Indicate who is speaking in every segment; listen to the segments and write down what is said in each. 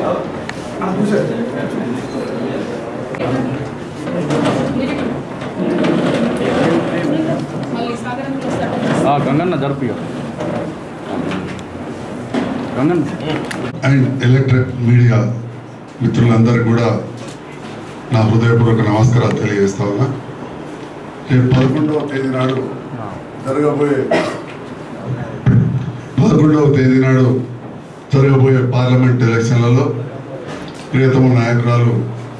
Speaker 1: మళ్ళీ సాగరం వస్తాడు
Speaker 2: గంగన్న జరుపు గంగన్న
Speaker 3: అండ్ ఎలక్ట్రిక్ మీడియా మిత్రులందరికీ కూడా నా హృదయపూర్వక నమస్కారాలు తెలియజేస్తా ఉన్నా రేపు పదకొండవ తేదీ నాడు జరగబోయే పదకొండవ తేదీ నాడు జరగబోయే పార్లమెంట్ ఎలక్షన్లలో ప్రియతమ నాయకురాలు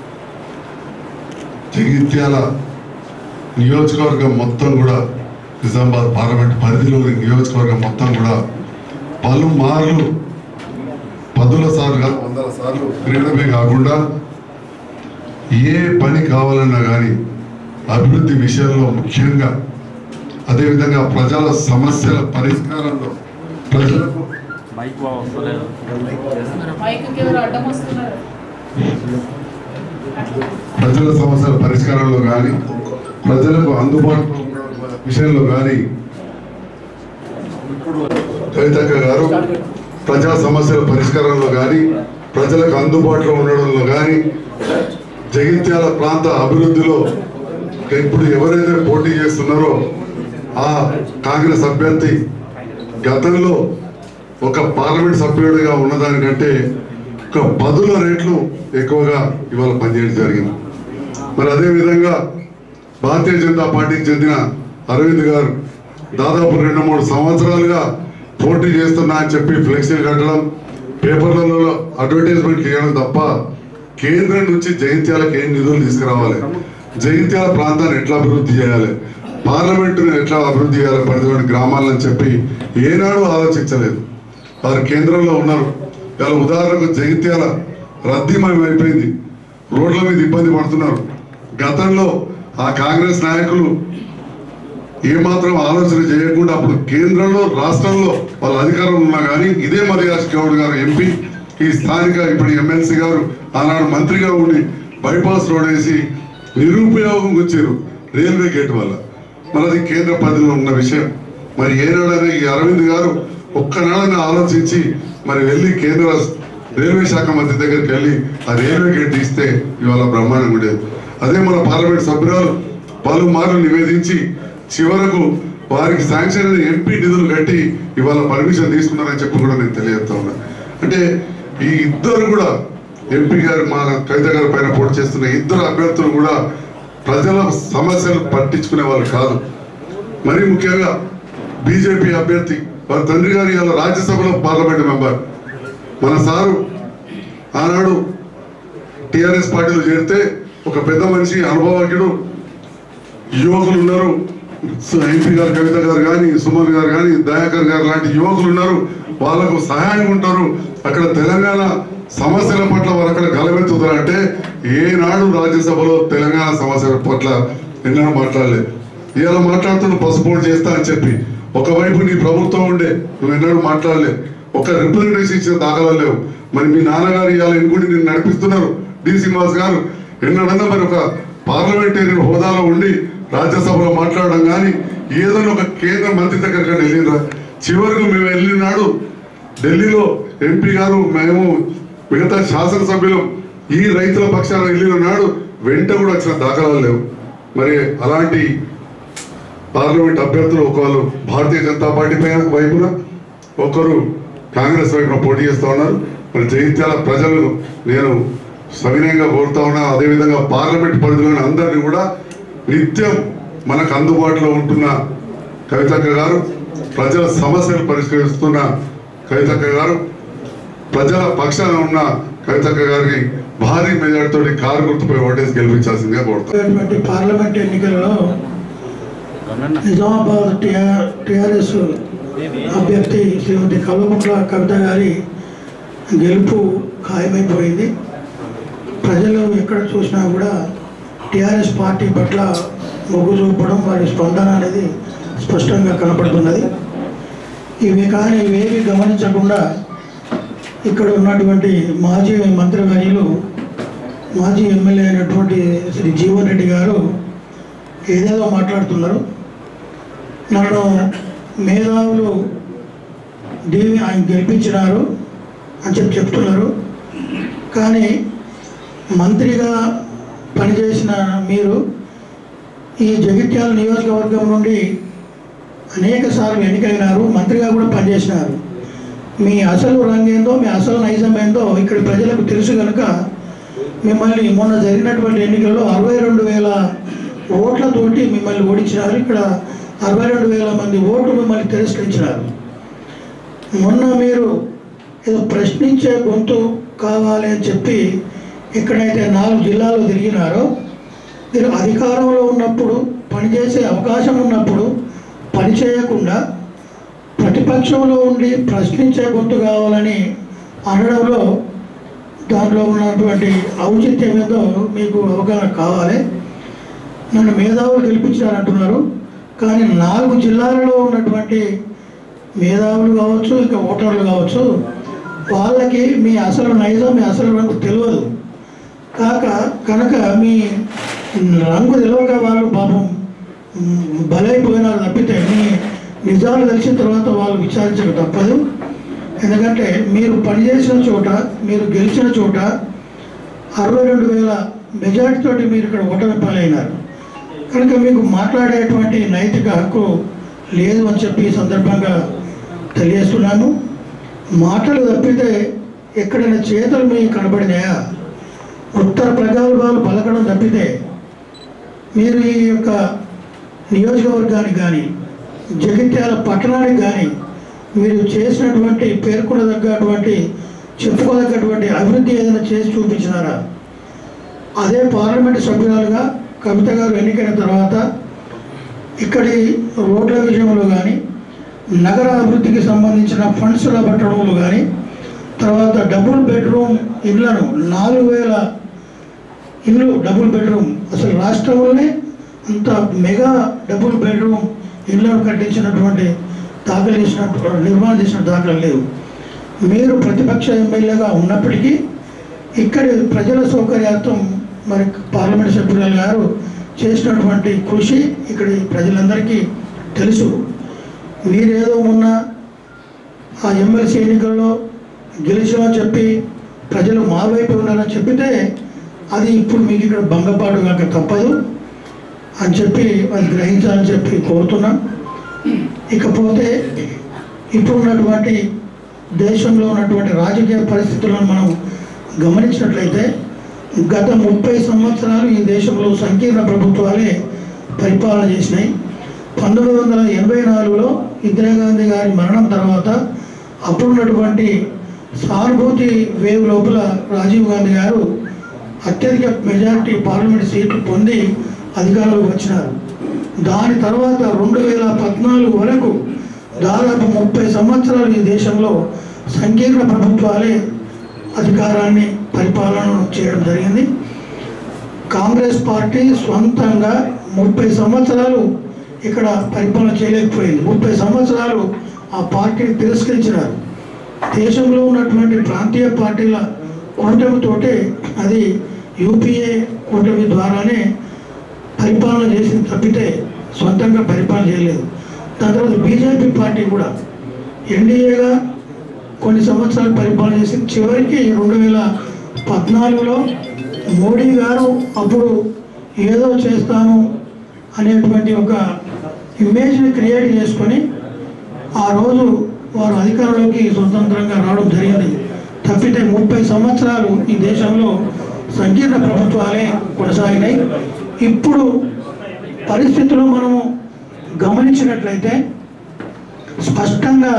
Speaker 3: జగిత్యాల నియోజకవర్గం మొత్తం కూడా నిజామాబాద్ పార్లమెంట్ పరిధిలోని నియోజకవర్గం మొత్తం కూడా పలుమార్లు పదుల సార్లు కాదు వందల సార్లు తిరగడమే కాకుండా ఏ పని కావాలన్నా కానీ అభివృద్ధి విషయంలో ముఖ్యంగా అదేవిధంగా ప్రజల సమస్యల పరిష్కారంలో ప్రజలకు
Speaker 2: మైక్ వస్తలేదు
Speaker 1: మైక్కి ఎవరు అడ్డం వస్తున్నారు
Speaker 3: ప్రజల సమస్యల పరిష్కారంలో కానీ ప్రజలకు అందుబాటులో ఉన్న విషయంలో కానీ కవితక్క గారు ప్రజా సమస్యల పరిష్కారంలో కానీ ప్రజలకు అందుబాటులో ఉండడంలో కానీ జగిత్యాల ప్రాంత అభివృద్ధిలో ఇప్పుడు ఎవరైతే పోటీ చేస్తున్నారో ఆ కాంగ్రెస్ అభ్యర్థి గతంలో ఒక పార్లమెంట్ సభ్యుడిగా ఉన్నదానికంటే ఒక పదుల రేట్లు ఎక్కువగా ఇవాళ పనిచేయడం జరిగింది మరి అదే విధంగా భారతీయ జనతా పార్టీకి చెందిన అరవింద్ గారు దాదాపు రెండు మూడు సంవత్సరాలుగా పోటీ చేస్తున్నా అని చెప్పి ఫ్లెక్సీలు కట్టడం పేపర్లలో అడ్వర్టైజ్మెంట్ చేయడం తప్ప కేంద్రం నుంచి జగిత్యాలకు ఏం నిధులు తీసుకురావాలి జగిత్యాల ప్రాంతాన్ని ఎట్లా అభివృద్ధి చేయాలి పార్లమెంటును ఎట్లా అభివృద్ధి చేయాలి పరిధిలోని గ్రామాలని చెప్పి ఏనాడు ఆలోచించలేదు వారు కేంద్రంలో ఉన్నారు ఇలా ఉదాహరణకు జగిత్యాల రద్దీమయం అయిపోయింది రోడ్ల మీద ఇబ్బంది పడుతున్నారు గతంలో ఆ కాంగ్రెస్ నాయకులు ఏమాత్రం ఆలోచన చేయకుండా అప్పుడు కేంద్రంలో రాష్ట్రంలో వాళ్ళ అధికారం ఉన్నా కానీ ఇదే మర్యాద గౌడ్ గారు ఎంపీ ఈ స్థానిక ఇప్పుడు ఎమ్మెల్సీ గారు ఆనాడు మంత్రిగా ఉండి బైపాస్ రోడ్ వేసి నిరుపయోగం వచ్చారు రైల్వే గేట్ వల్ల మరి అది కేంద్ర పరిధిలో ఉన్న విషయం మరి ఏనాడైనా ఈ అరవింద్ గారు ఒక్కనాడైనా ఆలోచించి మరి వెళ్ళి కేంద్ర రైల్వే శాఖ మంత్రి దగ్గరికి వెళ్ళి ఆ రైల్వే గేట్ తీస్తే ఇవాళ బ్రహ్మాండంగా ఉండేది అదే మన పార్లమెంట్ సభ్యురాలు పలుమార్లు నివేదించి చివరకు వారికి శాంక్షన్ అయిన ఎంపీ నిధులు కట్టి ఇవాళ పర్మిషన్ తీసుకున్నారని చెప్పి కూడా నేను తెలియజేస్తా ఉన్నా అంటే ఈ ఇద్దరు కూడా ఎంపీ గారు మా కవిత గారి పైన పోటీ చేస్తున్న ఇద్దరు అభ్యర్థులు కూడా ప్రజల సమస్యలు పట్టించుకునే వాళ్ళు కాదు మరీ ముఖ్యంగా బీజేపీ అభ్యర్థి వారి తండ్రి గారు ఇవాళ రాజ్యసభలో పార్లమెంట్ మెంబర్ మన సారు ఆనాడు టిఆర్ఎస్ పార్టీలో చేరితే ఒక పెద్ద మనిషి అనుభవజ్ఞుడు యువకులు ఉన్నారు ఎంపీ గారు కవిత గారు కానీ సుమన్ గారు కానీ దయాకర్ గారు లాంటి యువకులు ఉన్నారు వాళ్ళకు సహాయంగా ఉంటారు అక్కడ తెలంగాణ సమస్యల పట్ల వారు అక్కడ గలవెత్తుతారు అంటే ఏనాడు రాజ్యసభలో తెలంగాణ సమస్యల పట్ల ఎన్నడూ మాట్లాడలేదు ఇవాళ మాట్లాడుతున్న పసుపోటు చేస్తా అని చెప్పి ఒకవైపు నీ ప్రభుత్వం ఉండే నువ్వు ఎన్నడూ మాట్లాడలేదు ఒక రిప్రజెంటేషన్ ఇచ్చిన దాఖలా లేవు మరి మీ నాన్నగారు ఇవాళ ఎన్నుకుని నేను నడిపిస్తున్నారు డి శ్రీనివాస్ గారు ఎన్నడన్నా మరి ఒక పార్లమెంటేరియన్ హోదాలో ఉండి రాజ్యసభలో మాట్లాడడం కానీ ఏదైనా ఒక కేంద్ర మంత్రి దగ్గరికి వెళ్ళిరా చివరికి మేము వెళ్ళినాడు ఢిల్లీలో ఎంపీ గారు మేము మిగతా శాసనసభ్యులు ఈ రైతుల పక్షాన వెళ్ళిన నాడు వెంట కూడా వచ్చిన దాఖలాలు లేవు మరి అలాంటి పార్లమెంట్ అభ్యర్థులు ఒకళ్ళు భారతీయ జనతా పార్టీ పైన వైపున ఒకరు కాంగ్రెస్ వైపున పోటీ చేస్తా ఉన్నారు మరి జగిత్యాల ప్రజలు నేను సవినయంగా కోరుతా ఉన్నా అదేవిధంగా పార్లమెంట్ పరిధిలోని అందరినీ కూడా నిత్యం మనకు అందుబాటులో ఉంటున్న కవితక్క గారు ప్రజల సమస్యలు పరిష్కరిస్తున్న కవితక్క గారు ప్రజల పక్షాన ఉన్న కవితక్క గారికి భారీ మెజార్టీతో కారు గుర్తుపై ఓటేసి గెలిపించాల్సిందిగా కోరుతాను
Speaker 4: జరిగినటువంటి పార్లమెంట్ ఎన్నికలలో
Speaker 2: గంగన్న
Speaker 4: నిజామాబాద్ టిఆర్ టిఆర్ఎస్ అభ్యర్థి శ్రీమతి కల్వకుంట్ల కవిత గారి గెలుపు ఖాయమైపోయింది ప్రజలు ఎక్కడ చూసినా కూడా టిఆర్ఎస్ పార్టీ పట్ల మొగ్గు చూపడం వారి స్పందన అనేది స్పష్టంగా కనపడుతున్నది ఇవి కానీ ఇవేవి గమనించకుండా ఇక్కడ ఉన్నటువంటి మాజీ మంత్రివర్యులు మాజీ ఎమ్మెల్యే అయినటువంటి శ్రీ జీవన్ రెడ్డి గారు ఏదేదో మాట్లాడుతున్నారు నన్ను మేధావులు దీన్ని ఆయన గెలిపించినారు అని చెప్పి చెప్తున్నారు కానీ మంత్రిగా పనిచేసిన మీరు ఈ జగిత్యాల నియోజకవర్గం నుండి అనేక సార్లు ఎన్నికైనారు మంత్రిగా కూడా పనిచేసినారు మీ అసలు రంగేందో మీ అసలు నైజం ఏందో ఇక్కడ ప్రజలకు తెలుసు కనుక మిమ్మల్ని మొన్న జరిగినటువంటి ఎన్నికల్లో అరవై రెండు వేల ఓట్లతోటి మిమ్మల్ని ఓడించినారు ఇక్కడ అరవై రెండు వేల మంది ఓట్లు మిమ్మల్ని తిరస్కరించినారు మొన్న మీరు ఏదో ప్రశ్నించే గొంతు కావాలి అని చెప్పి ఎక్కడైతే నాలుగు జిల్లాలు తిరిగినారో మీరు అధికారంలో ఉన్నప్పుడు పనిచేసే అవకాశం ఉన్నప్పుడు పని చేయకుండా ప్రతిపక్షంలో ఉండి ప్రశ్నించే గొంతు కావాలని అనడంలో దాంట్లో ఉన్నటువంటి ఔచిత్యం ఏదో మీకు అవగాహన కావాలి నన్ను మేధావులు గెలిపించారంటున్నారు కానీ నాలుగు జిల్లాలలో ఉన్నటువంటి మేధావులు కావచ్చు ఇంకా ఓటర్లు కావచ్చు వాళ్ళకి మీ అసలు నైజం మీ అసలు రంగు తెలియదు కాక కనుక మీ రంగు తెలియక వాళ్ళు పాపం మ్, బలైపోయినారు తప్పితే మీ నిజాలు తెలిసిన తర్వాత వాళ్ళు విచారించక తప్పదు ఎందుకంటే మీరు పనిచేసిన చోట మీరు గెలిచిన చోట అరవై రెండు వేల మెజార్టీతోటి మీరు ఇక్కడ ఓటమి పాలైనారు కనుక మీకు మాట్లాడేటువంటి నైతిక హక్కు లేదు అని చెప్పి ఈ సందర్భంగా తెలియజేస్తున్నాను మాటలు తప్పితే ఎక్కడైనా చేతులు మీకు కనబడినాయా ఉత్తర ప్రగల్భాలు పలకడం తప్పితే మీరు ఈ యొక్క నియోజకవర్గానికి కానీ జగిత్యాల పట్టణానికి కానీ మీరు చేసినటువంటి పేర్కొనదగ్గటువంటి చెప్పుకోదగ్గటువంటి అభివృద్ధి ఏదైనా చేసి చూపించినారా అదే పార్లమెంట్ సభ్యురాలుగా కవిత గారు ఎన్నికైన తర్వాత ఇక్కడి రోడ్ల విషయంలో కానీ నగర అభివృద్ధికి సంబంధించిన ఫండ్స్ రాబట్టడంలో కానీ తర్వాత డబుల్ బెడ్రూమ్ ఇళ్లను నాలుగు వేల ఇల్లు డబుల్ బెడ్రూమ్ అసలు రాష్ట్రంలోనే అంత మెగా డబుల్ బెడ్రూమ్ ఇళ్లను కట్టించినటువంటి దాఖలు చేసినట్టు నిర్మాణం చేసిన దాఖలు లేవు మీరు ప్రతిపక్ష ఎమ్మెల్యేగా ఉన్నప్పటికీ ఇక్కడి ప్రజల సౌకర్యార్థం మరి పార్లమెంట్ సభ్యురాలు గారు చేసినటువంటి కృషి ఇక్కడి ప్రజలందరికీ తెలుసు మీరేదో మొన్న ఆ ఎమ్మెల్సీ ఎన్నికల్లో గెలిచామని చెప్పి ప్రజలు మా వైపు ఉన్నారని చెప్పితే అది ఇప్పుడు మీకు ఇక్కడ భంగపాటు కాక తప్పదు అని చెప్పి అది గ్రహించాలని చెప్పి కోరుతున్నాం ఇకపోతే ఇప్పుడు ఉన్నటువంటి దేశంలో ఉన్నటువంటి రాజకీయ పరిస్థితులను మనం గమనించినట్లయితే గత ముప్పై సంవత్సరాలు ఈ దేశంలో సంకీర్ణ ప్రభుత్వాలే పరిపాలన చేసినాయి పంతొమ్మిది వందల ఎనభై నాలుగులో ఇందిరాగాంధీ గారి మరణం తర్వాత అప్పుడున్నటువంటి సానుభూతి వేవ్ లోపల రాజీవ్ గాంధీ గారు అత్యధిక మెజారిటీ పార్లమెంట్ సీట్లు పొంది అధికారంలోకి వచ్చినారు దాని తర్వాత రెండు వేల పద్నాలుగు వరకు దాదాపు ముప్పై సంవత్సరాలు ఈ దేశంలో సంకీర్ణ ప్రభుత్వాలే అధికారాన్ని పరిపాలన చేయడం జరిగింది కాంగ్రెస్ పార్టీ స్వంతంగా ముప్పై సంవత్సరాలు ఇక్కడ పరిపాలన చేయలేకపోయింది ముప్పై సంవత్సరాలు ఆ పార్టీని తిరస్కరించినారు దేశంలో ఉన్నటువంటి ప్రాంతీయ పార్టీల కూటమితోటే అది యూపీఏ కూటమి ద్వారానే పరిపాలన చేసింది తప్పితే సొంతంగా పరిపాలన చేయలేదు దాని తర్వాత బీజేపీ పార్టీ కూడా ఎన్డీఏగా కొన్ని సంవత్సరాలు పరిపాలన చేసి చివరికి రెండు వేల పద్నాలుగులో మోడీ గారు అప్పుడు ఏదో చేస్తాము అనేటువంటి ఒక ఇమేజ్ని క్రియేట్ చేసుకొని ఆ రోజు వారు అధికారంలోకి స్వతంత్రంగా రావడం జరిగింది తప్పితే ముప్పై సంవత్సరాలు ఈ దేశంలో సంకీర్ణ ప్రభుత్వాలే కొనసాగినాయి ఇప్పుడు పరిస్థితులు మనము గమనించినట్లయితే స్పష్టంగా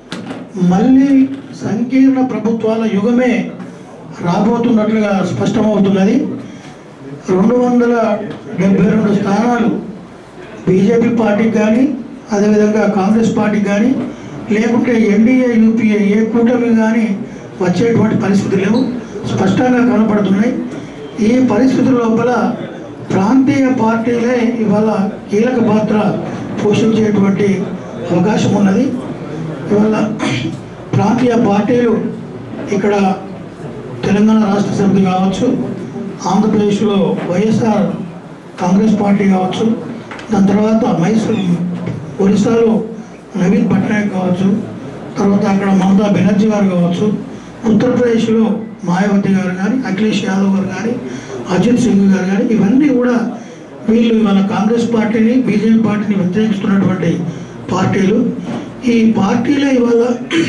Speaker 4: మళ్ళీ సంకీర్ణ ప్రభుత్వాల యుగమే రాబోతున్నట్లుగా స్పష్టమవుతున్నది రెండు వందల డెబ్బై రెండు స్థానాలు బీజేపీ పార్టీకి కానీ అదేవిధంగా కాంగ్రెస్ పార్టీకి కానీ లేకుంటే ఎన్డీఏ యూపీఏ ఏ కూటమి కానీ వచ్చేటువంటి పరిస్థితులు లేవు స్పష్టంగా కనపడుతున్నాయి ఈ పరిస్థితుల లోపల ప్రాంతీయ పార్టీలే ఇవాళ కీలక పాత్ర పోషించేటువంటి అవకాశం ఉన్నది ఇవాళ ప్రాంతీయ పార్టీలు ఇక్కడ తెలంగాణ రాష్ట్ర సమితి కావచ్చు ఆంధ్రప్రదేశ్లో వైఎస్ఆర్ కాంగ్రెస్ పార్టీ కావచ్చు దాని తర్వాత మైసూర్ ఒరిస్సాలో నవీన్ పట్నాయక్ కావచ్చు తర్వాత అక్కడ మమతా బెనర్జీ గారు కావచ్చు ఉత్తరప్రదేశ్లో మాయావతి గారు కానీ అఖిలేష్ యాదవ్ గారు కానీ అజిత్ సింగ్ గారు కానీ ఇవన్నీ కూడా వీళ్ళు ఇవాళ కాంగ్రెస్ పార్టీని బీజేపీ పార్టీని వ్యతిరేకిస్తున్నటువంటి పార్టీలు ఈ పార్టీలే ఇవాళ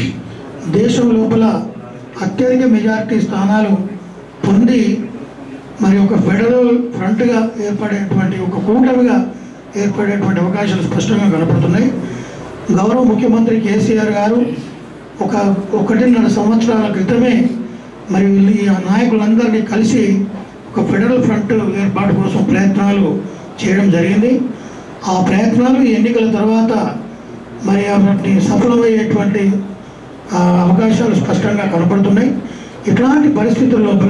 Speaker 4: దేశం లోపల అత్యధిక మెజారిటీ స్థానాలు పొంది మరి ఒక ఫెడరల్ ఫ్రంట్గా ఏర్పడేటువంటి ఒక కూటమిగా ఏర్పడేటువంటి అవకాశాలు స్పష్టంగా కనపడుతున్నాయి గౌరవ ముఖ్యమంత్రి కేసీఆర్ గారు ఒక ఒకటిన్నర సంవత్సరాల క్రితమే మరి వీళ్ళు ఈ నాయకులందరినీ కలిసి ఒక ఫెడరల్ ఫ్రంట్ ఏర్పాటు కోసం ప్రయత్నాలు చేయడం జరిగింది ఆ ప్రయత్నాలు ఈ ఎన్నికల తర్వాత మరి వాటిని సఫలమయ్యేటువంటి ఆ, అవకాశాలు స్పష్టంగా కనపడుతున్నాయి ఇట్లాంటి పరిస్థితుల లోపల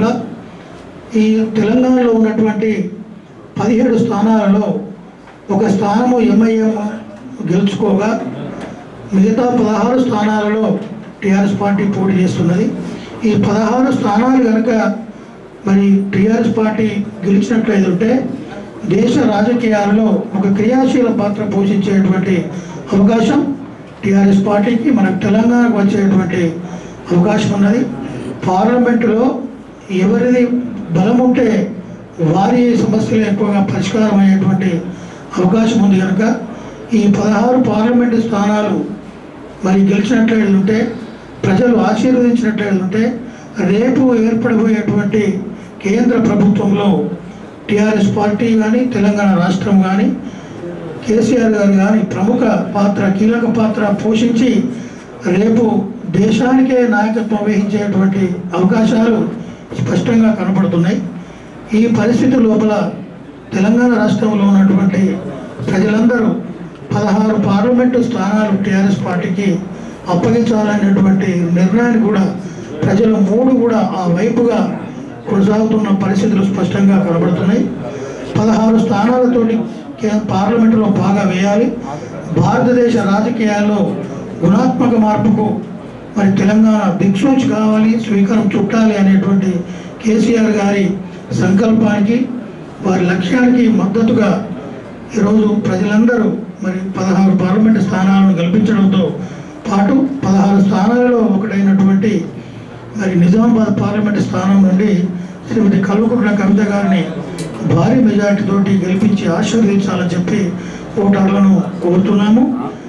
Speaker 4: ఈ తెలంగాణలో ఉన్నటువంటి పదిహేడు స్థానాలలో ఒక స్థానము ఎంఐఎం గెలుచుకోగా మిగతా పదహారు స్థానాలలో టీఆర్ఎస్ పార్టీ పోటీ చేస్తున్నది ఈ పదహారు స్థానాలు కనుక మరి టీఆర్ఎస్ పార్టీ గెలిచినట్లయితే దేశ రాజకీయాలలో ఒక క్రియాశీల పాత్ర పోషించేటువంటి అవకాశం టీఆర్ఎస్ పార్టీకి మన తెలంగాణకు వచ్చేటువంటి అవకాశం ఉన్నది పార్లమెంటులో ఎవరిది బలం ఉంటే వారి సమస్యలు ఎక్కువగా పరిష్కారం అయ్యేటువంటి అవకాశం ఉంది కనుక ఈ పదహారు పార్లమెంటు స్థానాలు మరి గెలిచినట్లయితే ప్రజలు ఆశీర్వదించినట్లయితే రేపు ఏర్పడబోయేటువంటి కేంద్ర ప్రభుత్వంలో టీఆర్ఎస్ పార్టీ కానీ తెలంగాణ రాష్ట్రం కానీ కేసీఆర్ గారు కానీ ప్రముఖ పాత్ర కీలక పాత్ర పోషించి రేపు దేశానికే నాయకత్వం వహించేటువంటి అవకాశాలు స్పష్టంగా కనపడుతున్నాయి ఈ పరిస్థితి లోపల తెలంగాణ రాష్ట్రంలో ఉన్నటువంటి ప్రజలందరూ పదహారు పార్లమెంటు స్థానాలు టీఆర్ఎస్ పార్టీకి అప్పగించాలనేటువంటి నిర్ణయాన్ని కూడా ప్రజలు మూడు కూడా ఆ వైపుగా కొనసాగుతున్న పరిస్థితులు స్పష్టంగా కనబడుతున్నాయి పదహారు స్థానాలతోటి కే- పార్లమెంటులో బాగా వేయాలి భారతదేశ రాజకీయాల్లో గుణాత్మక మార్పుకు మరి తెలంగాణ దిక్సూచి కావాలి స్వీకారం చుట్టాలి అనేటువంటి కేసీఆర్ గారి సంకల్పానికి వారి లక్ష్యానికి మద్దతుగా ఈరోజు ప్రజలందరూ మరి పదహారు పార్లమెంటు స్థానాలను కల్పించడంతో పాటు పదహారు స్థానాలలో ఒకటైనటువంటి మరి నిజామాబాద్ పార్లమెంటు స్థానం నుండి శ్రీమతి కల్వకుంట్ల కవిత గారిని భారీ మెజార్టీ తోటి గెలిపించి ఆశీర్వదించాలని చెప్పి ఓటర్లను కోరుతున్నాము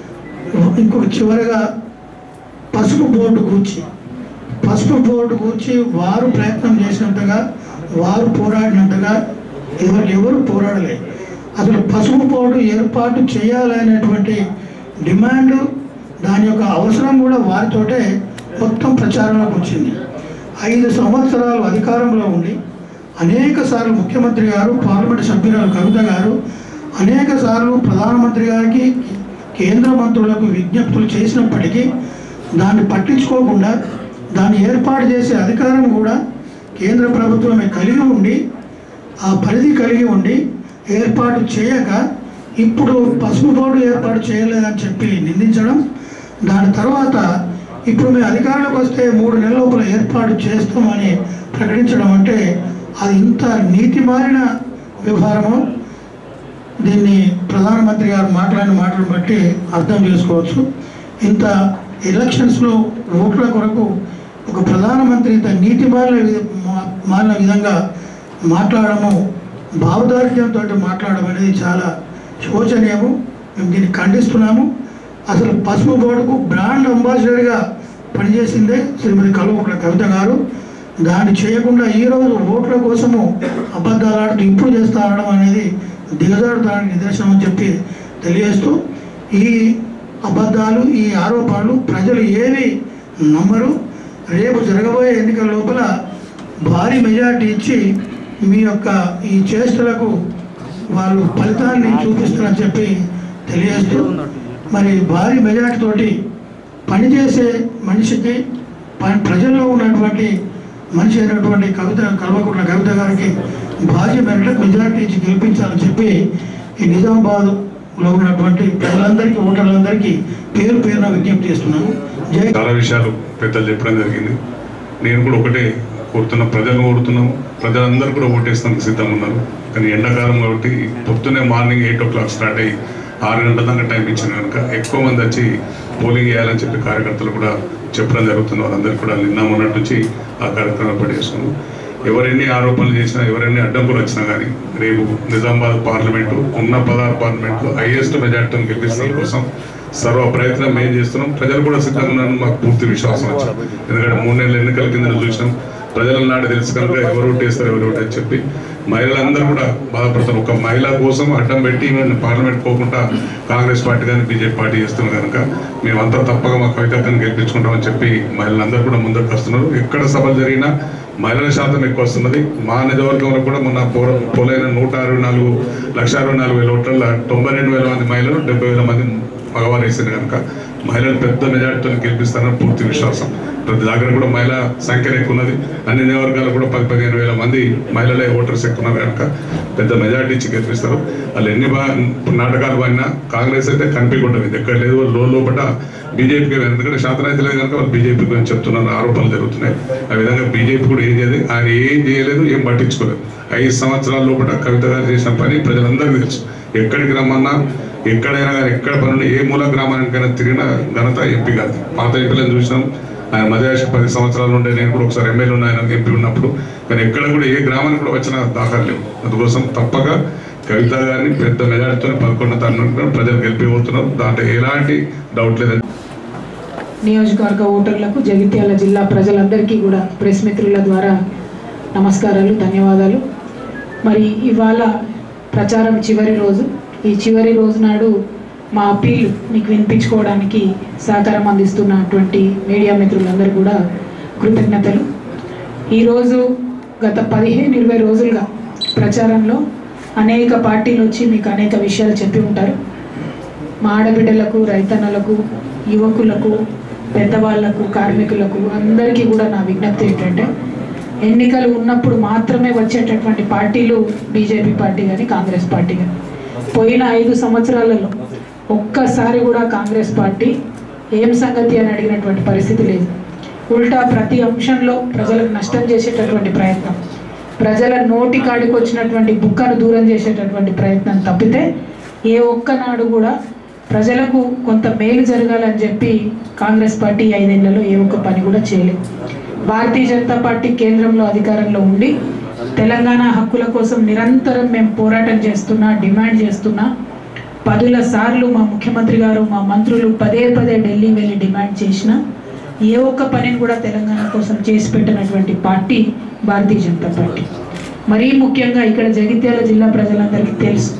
Speaker 4: ఇంకొక చివరగా పసుపు బోర్డు గూర్చి పసుపు బోర్డు గూర్చి వారు ప్రయత్నం చేసినంతగా వారు పోరాడినంతగా ఎవరు ఎవరు పోరాడలేదు అసలు పసుపు బోర్డు ఏర్పాటు చేయాలనేటువంటి డిమాండ్ దాని యొక్క అవసరం కూడా వారితోటే మొత్తం ప్రచారంలోకి వచ్చింది ఐదు సంవత్సరాలు అధికారంలో ఉండి అనేక సార్లు ముఖ్యమంత్రి గారు పార్లమెంట్ సభ్యురాలు కవిత గారు అనేక సార్లు ప్రధానమంత్రి గారికి కేంద్ర మంత్రులకు విజ్ఞప్తులు చేసినప్పటికీ దాన్ని పట్టించుకోకుండా దాన్ని ఏర్పాటు చేసే అధికారం కూడా కేంద్ర ప్రభుత్వమే కలిగి ఉండి ఆ పరిధి కలిగి ఉండి ఏర్పాటు చేయక ఇప్పుడు పసుపు బోర్డు ఏర్పాటు చేయలేదని చెప్పి నిందించడం దాని తర్వాత ఇప్పుడు మేము అధికారంలోకి వస్తే మూడు నెలల లోపల ఏర్పాటు చేస్తామని ప్రకటించడం అంటే అది ఇంత నీతి మారిన వ్యవహారము దీన్ని ప్రధానమంత్రి గారు మాట్లాడిన మాటలు బట్టి అర్థం చేసుకోవచ్చు ఇంత ఎలక్షన్స్లో ఓట్ల కొరకు ఒక ప్రధానమంత్రి ఇంత నీతి మారిన విధ- మా- మారిన విధంగా మాట్లాడము భావదార్ఢ్యంతో మాట్లాడడం అనేది చాలా శోచనీయము మేము దీన్ని ఖండిస్తున్నాము అసలు పసుపు బోర్డుకు బ్రాండ్ అంబాసిడర్గా పనిచేసిందే శ్రీమతి కల్వకుంట్ల కవిత గారు దాన్ని చేయకుండా ఈరోజు ఓట్ల కోసము అబద్ధాలు ఆడుతూ ఇప్పుడు చేస్తా అనడం అనేది దిగజారుతానికి నిదర్శనం అని చెప్పి తెలియజేస్తూ ఈ అబద్ధాలు ఈ ఆరోపణలు ప్రజలు ఏవి నమ్మరు రేపు జరగబోయే ఎన్నికల లోపల భారీ మెజార్టీ ఇచ్చి మీ యొక్క ఈ చేష్టలకు వాళ్ళు ఫలితాన్ని చూపిస్తారని చెప్పి తెలియజేస్తూ మరి భారీ మెజార్టీ తోటి పనిచేసే మనిషికి ప- ప్రజల్లో ఉన్నటువంటి మనిషి అయినటువంటి కవిత కల్వకుంట్ల కవిత గారికి భారీ మెజార్టీ మెజార్టీ ఇచ్చి గెలిపించాలని చెప్పి ఈ నిజామాబాద్లో ఉన్నటువంటి ప్రజలందరికీ ఓటర్లందరికీ పేరు పేరున విజ్ఞప్తి చేస్తున్నాను జై
Speaker 5: చాలా విషయాలు పెద్దలు చెప్పడం జరిగింది నేను కూడా ఒకటే కోరుతున్నా ప్రజలను కోరుతున్నాము ప్రజలందరూ కూడా ఓటేస్తానికి సిద్ధంగా ఉన్నారు కానీ ఎండాకాలం కాబట్టి పొద్దున్నే morning eight o'clock start అయ్యి ఆరు గంటల దాకా టైం ఇచ్చిన కనుక ఎక్కువ మంది వచ్చి పోలింగ్ చేయాలని చెప్పి కార్యకర్తలు కూడా చెప్పడం జరుగుతుంది వాళ్ళందరికీ కూడా నిన్న మొన్నటి నుంచి ఆ కార్యక్రమం ఏర్పాటు చేసుకున్నాం ఎవరెన్ని ఆరోపణలు చేసినా ఎవరెన్ని అడ్డంకులు వచ్చినా కానీ రేపు నిజామాబాద్ పార్లమెంటు ఉన్న పదహారు పార్లమెంట్లో హైయెస్ట్ మెజార్టీని గెలిపించడం కోసం సర్వ ప్రయత్నం మేము చేస్తున్నాం ప్రజలు కూడా సిద్ధంగా ఉన్నారని మాకు పూర్తి విశ్వాసం వచ్చింది ఎందుకంటే మూడు నెలల ఎన్నికల కింద చూసినాం ప్రజల నాడు తెలుసు కనుక ఎవరు ఓటేస్తారు ఎవరు ఓటు అని చెప్పి మహిళలందరూ కూడా బాధపడతారు ఒక మహిళ కోసం అడ్డం పెట్టి మేము పార్లమెంట్ పోకుండా కాంగ్రెస్ పార్టీ కానీ బీజేపీ పార్టీ చేస్తున్నాం కనుక మేమంతా తప్పగా మా కవితక్కని గెలిపించుకుంటామని చెప్పి మహిళలందరూ కూడా ముందుకు వస్తున్నారు ఎక్కడ సభలు జరిగినా మహిళల శాతం ఎక్కువ వస్తున్నది మా నియోజకవర్గంలో కూడా మొన్న పోల పోలైన నూట అరవై నాలుగు లక్ష అరవై నాలుగు వేల ఓట్ల తొంభై రెండు వేల మంది మహిళలు డెబ్బై వేల మంది మగవారు వేసింది కనుక మహిళలు పెద్ద మెజార్టీతో గెలిపిస్తారని పూర్తి విశ్వాసం ప్రతి దగ్గర కూడా మహిళా సంఖ్య ఎక్కువ ఉన్నది అన్ని నియోజకవర్గాలు కూడా పది పదిహేను వేల మంది మహిళలే ఓటర్స్ ఎక్కువ ఉన్నారు కనుక పెద్ద మెజార్టీ ఇచ్చి గెలిపిస్తారు వాళ్ళు ఎన్ని బా నాటకాలు పడినా కాంగ్రెస్ అయితే కనిపించకుండా ఇది ఎక్కడ లేదు లో లోపల బీజేపీకి ఎందుకంటే శాతం అయితే లేదు కనుక వాళ్ళు బీజేపీ గురించి చెప్తున్నారు ఆరోపణలు జరుగుతున్నాయి ఆ విధంగా బీజేపీ కూడా ఏం చేయలేదు ఆయన ఏం చేయలేదు ఏం పట్టించుకోలేదు ఐదు సంవత్సరాల లోపల కవిత గారు చేసిన పని ప్రజలందరికీ తెలుసు ఎక్కడికి రమ్మన్నా ఎక్కడైనా కానీ ఎక్కడ పనులు ఏ మూల గ్రామానికైనా తిరిగిన ఘనత ఎంపీ కాదు పాత ఎంపీలను చూసినాం ఆయన మధ్యాహ్న పది సంవత్సరాలు ఉండే నేను కూడా ఒకసారి ఎమ్మెల్యే ఉన్న ఆయన ఎంపీ ఉన్నప్పుడు కానీ ఎక్కడ కూడా ఏ గ్రామానికి కూడా వచ్చిన దాఖలు లేవు అందుకోసం తప్పక కవిత గారిని పెద్ద మెజార్టీతో పదకొండు తరగతి ప్రజలు గెలిపిపోతున్నారు దాంట్లో ఎలాంటి డౌట్ లేదని
Speaker 1: నియోజకవర్గ ఓటర్లకు జగిత్యాల జిల్లా ప్రజలందరికీ కూడా ప్రెస్ మిత్రుల ద్వారా నమస్కారాలు ధన్యవాదాలు మరి ఇవాళ ప్రచారం చివరి రోజు ఈ చివరి రోజు నాడు మా అప్పీల్ మీకు వినిపించుకోవడానికి సహకారం అందిస్తున్నటువంటి మీడియా మిత్రులందరూ కూడా కృతజ్ఞతలు ఈరోజు గత పదిహేను ఇరవై రోజులుగా ప్రచారంలో అనేక పార్టీలు వచ్చి మీకు అనేక విషయాలు చెప్పి ఉంటారు మా ఆడబిడ్డలకు రైతన్నలకు యువకులకు పెద్దవాళ్లకు కార్మికులకు అందరికీ కూడా నా విజ్ఞప్తి ఏంటంటే ఎన్నికలు ఉన్నప్పుడు మాత్రమే వచ్చేటటువంటి పార్టీలు బీజేపీ పార్టీ కానీ కాంగ్రెస్ పార్టీ కానీ పోయిన ఐదు సంవత్సరాలలో ఒక్కసారి కూడా కాంగ్రెస్ పార్టీ ఏం సంగతి అని అడిగినటువంటి పరిస్థితి లేదు ఉల్టా ప్రతి అంశంలో ప్రజలకు నష్టం చేసేటటువంటి ప్రయత్నం ప్రజల నోటి కాడికి వచ్చినటువంటి బుక్కను దూరం చేసేటటువంటి ప్రయత్నం తప్పితే ఏ ఒక్కనాడు కూడా ప్రజలకు కొంత మేలు జరగాలని చెప్పి కాంగ్రెస్ పార్టీ ఐదేళ్లలో ఏ ఒక్క పని కూడా చేయలేదు భారతీయ జనతా పార్టీ కేంద్రంలో అధికారంలో ఉండి తెలంగాణ హక్కుల కోసం నిరంతరం మేము పోరాటం చేస్తున్నా డిమాండ్ చేస్తున్నా పదుల సార్లు మా ముఖ్యమంత్రి గారు మా మంత్రులు పదే పదే ఢిల్లీ వెళ్ళి డిమాండ్ చేసిన ఏ ఒక్క పనిని కూడా తెలంగాణ కోసం చేసి పెట్టినటువంటి పార్టీ భారతీయ జనతా పార్టీ మరీ ముఖ్యంగా ఇక్కడ జగిత్యాల జిల్లా ప్రజలందరికీ తెలుసు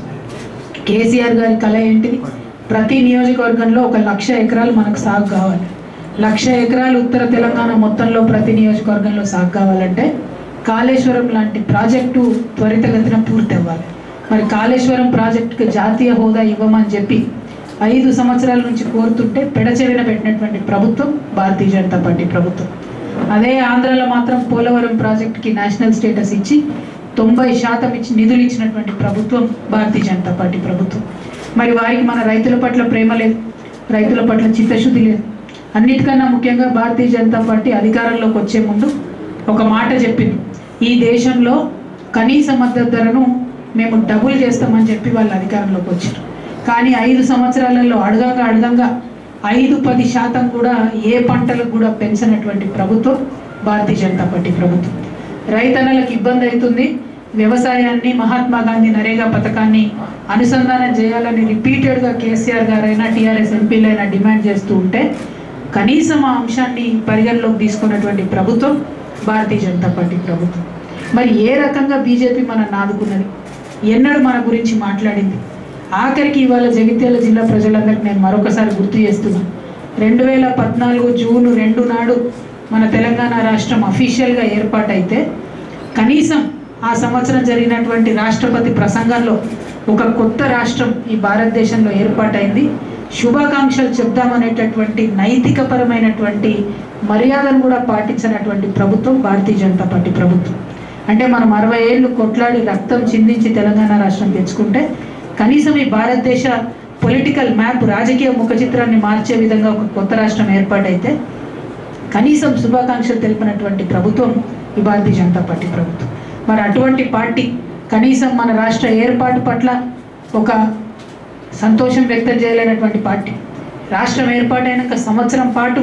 Speaker 1: కేసీఆర్ గారి కళ ఏంటిది ప్రతి నియోజకవర్గంలో ఒక లక్ష ఎకరాలు మనకు సాగు కావాలి లక్ష ఎకరాలు ఉత్తర తెలంగాణ మొత్తంలో ప్రతి నియోజకవర్గంలో సాగు కావాలంటే కాళేశ్వరం లాంటి ప్రాజెక్టు త్వరితగతిన పూర్తి అవ్వాలి మరి కాళేశ్వరం ప్రాజెక్టుకి జాతీయ హోదా ఇవ్వమని చెప్పి ఐదు సంవత్సరాల నుంచి కోరుతుంటే పెడచెవిన పెట్టినటువంటి ప్రభుత్వం భారతీయ జనతా పార్టీ ప్రభుత్వం అదే ఆంధ్రాలో మాత్రం పోలవరం ప్రాజెక్టుకి నేషనల్ స్టేటస్ ఇచ్చి తొంభై శాతం ఇచ్చి నిధులు ఇచ్చినటువంటి ప్రభుత్వం భారతీయ జనతా పార్టీ ప్రభుత్వం మరి వారికి మన రైతుల పట్ల ప్రేమ లేదు రైతుల పట్ల చిత్తశుద్ధి లేదు అన్నిటికన్నా ముఖ్యంగా భారతీయ జనతా పార్టీ అధికారంలోకి వచ్చే ముందు ఒక మాట చెప్పింది ఈ దేశంలో కనీస మద్దతు ధరను మేము డబుల్ చేస్తామని చెప్పి వాళ్ళు అధికారంలోకి వచ్చారు కానీ ఐదు సంవత్సరాలలో అడగంగా అడగంగా ఐదు పది శాతం కూడా ఏ పంటలకు కూడా పెంచినటువంటి ప్రభుత్వం భారతీయ జనతా పార్టీ ప్రభుత్వం రైతన్నలకు ఇబ్బంది అవుతుంది వ్యవసాయాన్ని మహాత్మా గాంధీ నరేగా పథకాన్ని అనుసంధానం చేయాలని రిపీటెడ్గా కేసీఆర్ గారైనా టీఆర్ఎస్ ఎంపీలైనా డిమాండ్ చేస్తూ ఉంటే కనీసం ఆ అంశాన్ని పరిగణలోకి తీసుకున్నటువంటి ప్రభుత్వం భారతీయ జనతా పార్టీ ప్రభుత్వం మరి ఏ రకంగా బీజేపీ మనల్ని ఆదుకున్నది ఎన్నడూ మన గురించి మాట్లాడింది ఆఖరికి ఇవాళ జగిత్యాల జిల్లా ప్రజలందరికీ నేను మరొకసారి గుర్తు చేస్తున్నాను రెండు వేల పద్నాలుగు జూన్ రెండు నాడు మన తెలంగాణ రాష్ట్రం అఫీషియల్గా ఏర్పాటైతే కనీసం ఆ సంవత్సరం జరిగినటువంటి రాష్ట్రపతి ప్రసంగంలో ఒక కొత్త రాష్ట్రం ఈ భారతదేశంలో ఏర్పాటైంది శుభాకాంక్షలు చెప్దామనేటటువంటి నైతికపరమైనటువంటి మర్యాదను కూడా పాటించినటువంటి ప్రభుత్వం భారతీయ జనతా పార్టీ ప్రభుత్వం అంటే మనం అరవై ఏళ్ళు కొట్లాడి రక్తం చిందించి తెలంగాణ రాష్ట్రం తెచ్చుకుంటే కనీసం ఈ భారతదేశ పొలిటికల్ మ్యాప్ రాజకీయ ముఖ చిత్రాన్ని మార్చే విధంగా ఒక కొత్త రాష్ట్రం ఏర్పాటైతే కనీసం శుభాకాంక్షలు తెలిపినటువంటి ప్రభుత్వం ఈ భారతీయ జనతా పార్టీ ప్రభుత్వం మరి అటువంటి పార్టీ కనీసం మన రాష్ట్ర ఏర్పాటు పట్ల ఒక సంతోషం వ్యక్తం చేయలేనటువంటి పార్టీ రాష్ట్రం ఏర్పాటైనాక సంవత్సరం పాటు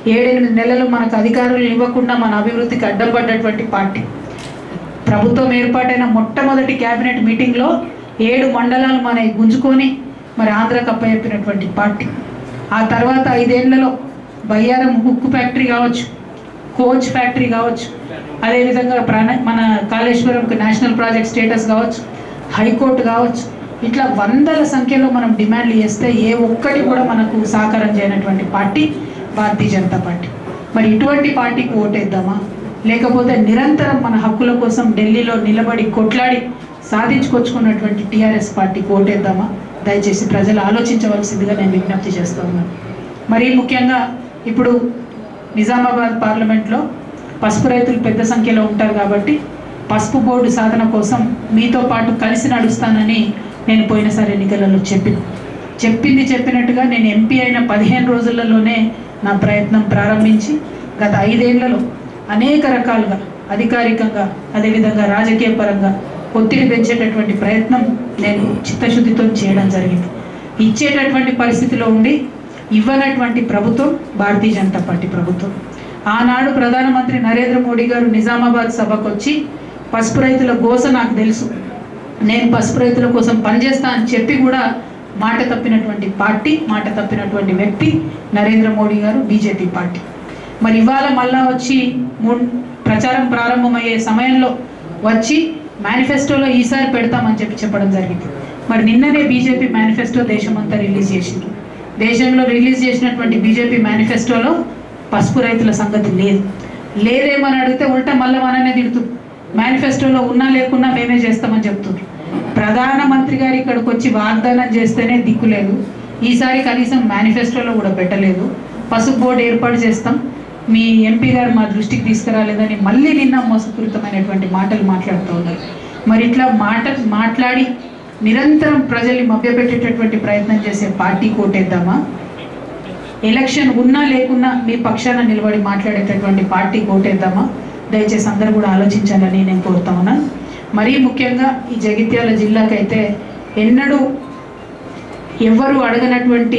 Speaker 1: ఏడెనిమిది నెలలు మనకు అధికారులు ఇవ్వకుండా మన అభివృద్ధికి అడ్డం పడ్డటువంటి పార్టీ ప్రభుత్వం ఏర్పాటైన మొట్టమొదటి కేబినెట్ మీటింగ్లో ఏడు మండలాలు మన గుంజుకొని మరి ఆంధ్రకు అప్పచెప్పినటువంటి పార్టీ ఆ తర్వాత ఐదేళ్లలో బయ్యారం ఉక్కు ఫ్యాక్టరీ కావచ్చు కోచ్ ఫ్యాక్టరీ కావచ్చు అదేవిధంగా ప్రాణ మన కాళేశ్వరంకి నేషనల్ ప్రాజెక్ట్ స్టేటస్ కావచ్చు హైకోర్టు కావచ్చు ఇట్లా వందల సంఖ్యలో మనం డిమాండ్లు చేస్తే ఏ ఒక్కటి కూడా మనకు సహకారం చేయనటువంటి పార్టీ భారతీయ జనతా పార్టీ మరి ఇటువంటి పార్టీకి ఓటేద్దామా లేకపోతే నిరంతరం మన హక్కుల కోసం ఢిల్లీలో నిలబడి కొట్లాడి సాధించుకొచ్చుకున్నటువంటి టీఆర్ఎస్ పార్టీకి ఓటేద్దామా దయచేసి ప్రజలు ఆలోచించవలసిందిగా నేను విజ్ఞప్తి చేస్తూ ఉన్నాను మరీ ముఖ్యంగా ఇప్పుడు నిజామాబాద్ పార్లమెంట్లో పసుపు రైతులు పెద్ద సంఖ్యలో ఉంటారు కాబట్టి పసుపు బోర్డు సాధన కోసం మీతో పాటు కలిసి నడుస్తానని నేను పోయినసారి ఎన్నికలలో చెప్పిన చెప్పింది చెప్పినట్టుగా నేను ఎంపీ అయిన పదిహేను రోజులలోనే నా ప్రయత్నం ప్రారంభించి గత ఐదేళ్లలో అనేక రకాలుగా అధికారికంగా అదేవిధంగా రాజకీయ పరంగా ఒత్తిడి పెంచేటటువంటి ప్రయత్నం నేను చిత్తశుద్ధితో చేయడం జరిగింది ఇచ్చేటటువంటి పరిస్థితిలో ఉండి ఇవ్వనటువంటి ప్రభుత్వం భారతీయ జనతా పార్టీ ప్రభుత్వం ఆనాడు ప్రధానమంత్రి నరేంద్ర మోడీ గారు నిజామాబాద్ సభకు వచ్చి పసుపు రైతుల గోస నాకు తెలుసు నేను పసుపు రైతుల కోసం పనిచేస్తా అని చెప్పి కూడా మాట తప్పినటువంటి పార్టీ మాట తప్పినటువంటి వ్యక్తి నరేంద్ర మోడీ గారు బీజేపీ పార్టీ మరి ఇవాళ మళ్ళా వచ్చి మూడు ప్రచారం ప్రారంభమయ్యే సమయంలో వచ్చి మేనిఫెస్టోలో ఈసారి పెడతామని చెప్పి చెప్పడం జరిగింది మరి నిన్ననే బీజేపీ మేనిఫెస్టో దేశమంతా రిలీజ్ చేసింది దేశంలో రిలీజ్ చేసినటువంటి బీజేపీ మేనిఫెస్టోలో పసుపు రైతుల సంగతి లేదు లేదేమని అడిగితే ఉల్టా మళ్ళీ మననే తిడుతూ మేనిఫెస్టోలో ఉన్నా లేకున్నా మేమే చేస్తామని చెప్తున్నారు ప్రధానమంత్రి గారు ఇక్కడికి వచ్చి వాగ్దానం చేస్తేనే దిక్కు లేదు ఈసారి కనీసం మేనిఫెస్టోలో కూడా పెట్టలేదు పసుపు బోర్డు ఏర్పాటు చేస్తాం మీ ఎంపీ గారు మా దృష్టికి తీసుకురాలేదని మళ్ళీ నిన్న మోసపూరితమైనటువంటి మాటలు మాట్లాడుతూ ఉన్నారు మరి ఇట్లా మాట మాట్లాడి నిరంతరం ప్రజల్ని మభ్యపెట్టేటటువంటి ప్రయత్నం చేసే పార్టీ కోటేద్దామా ఎలక్షన్ ఉన్నా లేకున్నా మీ పక్షాన నిలబడి మాట్లాడేటటువంటి పార్టీ కోటేద్దామా దయచేసి అందరూ కూడా ఆలోచించాలని నేను కోరుతా ఉన్నాను మరీ ముఖ్యంగా ఈ జగిత్యాల జిల్లాకైతే ఎన్నడూ ఎవరు అడగనటువంటి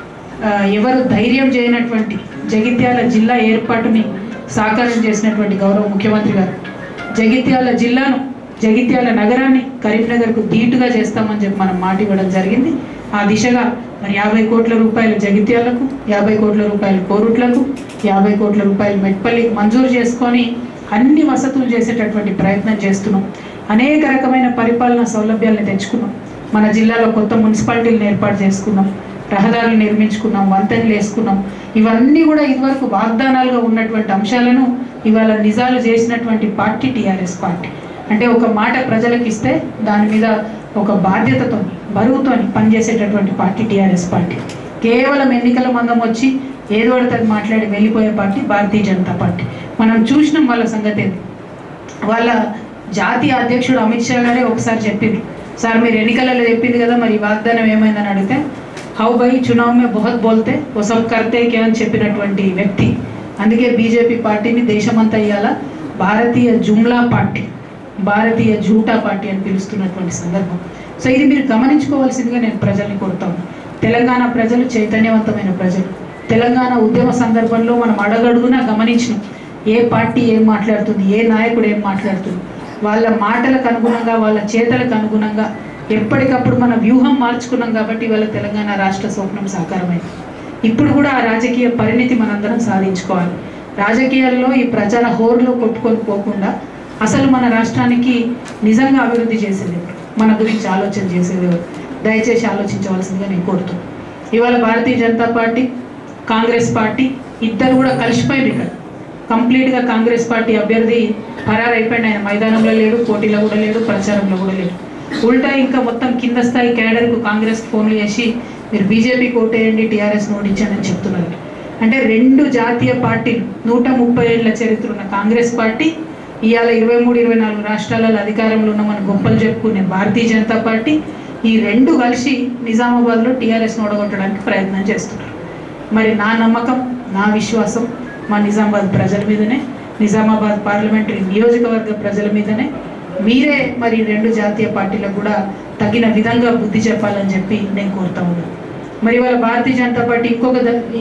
Speaker 1: ఆ, ఎవరు ధైర్యం చేయనటువంటి జగిత్యాల జిల్లా ఏర్పాటుని సాకారం చేసినటువంటి గౌరవ ముఖ్యమంత్రి గారు జగిత్యాల జిల్లాను జగిత్యాల నగరాన్ని కరీంనగర్కు ధీటుగా చేస్తామని చెప్పి మనం మాట ఇవ్వడం జరిగింది ఆ దిశగా మరి యాభై కోట్ల రూపాయలు జగిత్యాలకు యాభై కోట్ల రూపాయలు కోరుట్లకు యాభై కోట్ల రూపాయలు మెట్పల్లికి మంజూరు చేసుకొని అన్ని వసతులు చేసేటటువంటి ప్రయత్నం చేస్తున్నాం అనేక రకమైన పరిపాలన సౌలభ్యాలను తెచ్చుకున్నాం మన జిల్లాలో కొత్త మున్సిపాలిటీలను ఏర్పాటు చేసుకున్నాం రహదారులు నిర్మించుకున్నాం వంతెనలు వేసుకున్నాం ఇవన్నీ కూడా ఇదివరకు వాగ్దానాలుగా ఉన్నటువంటి అంశాలను ఇవాళ నిజాలు చేసినటువంటి పార్టీ టీఆర్ఎస్ పార్టీ అంటే ఒక మాట ప్రజలకు ఇస్తే దాని మీద ఒక బాధ్యతతో బరువుతో పనిచేసేటటువంటి పార్టీ టీఆర్ఎస్ పార్టీ కేవలం ఎన్నికల మందం వచ్చి ఏదో పడితే అది మాట్లాడి వెళ్ళిపోయే పార్టీ భారతీయ జనతా పార్టీ మనం చూసినాం వాళ్ళ సంగతి ఏంది వాళ్ళ జాతీయ అధ్యక్షుడు అమిత్ షా గారే ఒకసారి చెప్పిండ్రు సార్ మీరు ఎన్నికలలో చెప్పింది కదా మరి ఈ వాగ్దానం ఏమైందని అడిగితే హౌ బై చునావ్ మే బహుత్ బోల్తే ఓ సబ్ కర్తే కే అని చెప్పినటువంటి వ్యక్తి అందుకే బీజేపీ పార్టీని దేశమంతా ఇవాళ భారతీయ జుమ్లా పార్టీ భారతీయ జూటా పార్టీ అని పిలుస్తున్నటువంటి సందర్భం సో ఇది మీరు గమనించుకోవాల్సిందిగా నేను ప్రజల్ని కోరుతాను తెలంగాణ ప్రజలు చైతన్యవంతమైన ప్రజలు తెలంగాణ ఉద్యమ సందర్భంలో మనం అడగడుగునా గమనించినాం ఏ పార్టీ ఏం మాట్లాడుతుంది ఏ నాయకుడు ఏం మాట్లాడుతుంది వాళ్ళ మాటలకు అనుగుణంగా వాళ్ళ చేతలకు అనుగుణంగా ఎప్పటికప్పుడు మన వ్యూహం మార్చుకున్నాం కాబట్టి వాళ్ళ తెలంగాణ రాష్ట్ర స్వప్నం సాకారమైంది ఇప్పుడు కూడా ఆ రాజకీయ పరిణితి మనందరం సాధించుకోవాలి రాజకీయాల్లో ఈ ప్రచార హోరులో కొట్టుకొని పోకుండా అసలు మన రాష్ట్రానికి నిజంగా అభివృద్ధి చేసేది ఎవరు? మన గురించి ఆలోచన చేసేది ఎవరు? దయచేసి ఆలోచించవలసిందిగా నేను కోరుతున్నాను ఇవాళ భారతీయ జనతా పార్టీ కాంగ్రెస్ పార్టీ ఇద్దరు కూడా కలిసిపోయారు ఇక్కడ కంప్లీట్గా కాంగ్రెస్ పార్టీ అభ్యర్థి పరారైపోయింది ఆయన మైదానంలో లేడు పోటీలో కూడా లేడు ప్రచారంలో కూడా లేడు ఉల్టా ఇంకా మొత్తం కింద స్థాయి క్యాడర్కు కాంగ్రెస్ ఫోన్లు చేసి మీరు బీజేపీకి ఓటేయండి టీఆర్ఎస్ ఓడించండి అని చెప్తున్నారు అంటే రెండు జాతీయ పార్టీలు నూట ముప్పై ఏళ్ల చరిత్ర ఉన్న కాంగ్రెస్ పార్టీ ఇవాళ ఇరవై మూడు ఇరవై నాలుగు రాష్ట్రాలలో అధికారంలో ఉన్న మన గొప్పలు చెప్పుకునే భారతీయ జనతా పార్టీ ఈ రెండు కలిసి నిజామాబాద్లో టీఆర్ఎస్ ఓడగొట్టడానికి ప్రయత్నం చేస్తున్నారు మరి నా నమ్మకం నా విశ్వాసం మా నిజామాబాద్ ప్రజల మీదనే నిజామాబాద్ పార్లమెంటరీ నియోజకవర్గ ప్రజల మీదనే మీరే మరి రెండు జాతీయ పార్టీలకు కూడా తగిన విధంగా బుద్ధి చెప్పాలని చెప్పి నేను కోరుతా ఉన్నాను మరి వాళ్ళ భారతీయ జనతా పార్టీ ఇంకొక ద- ఈ-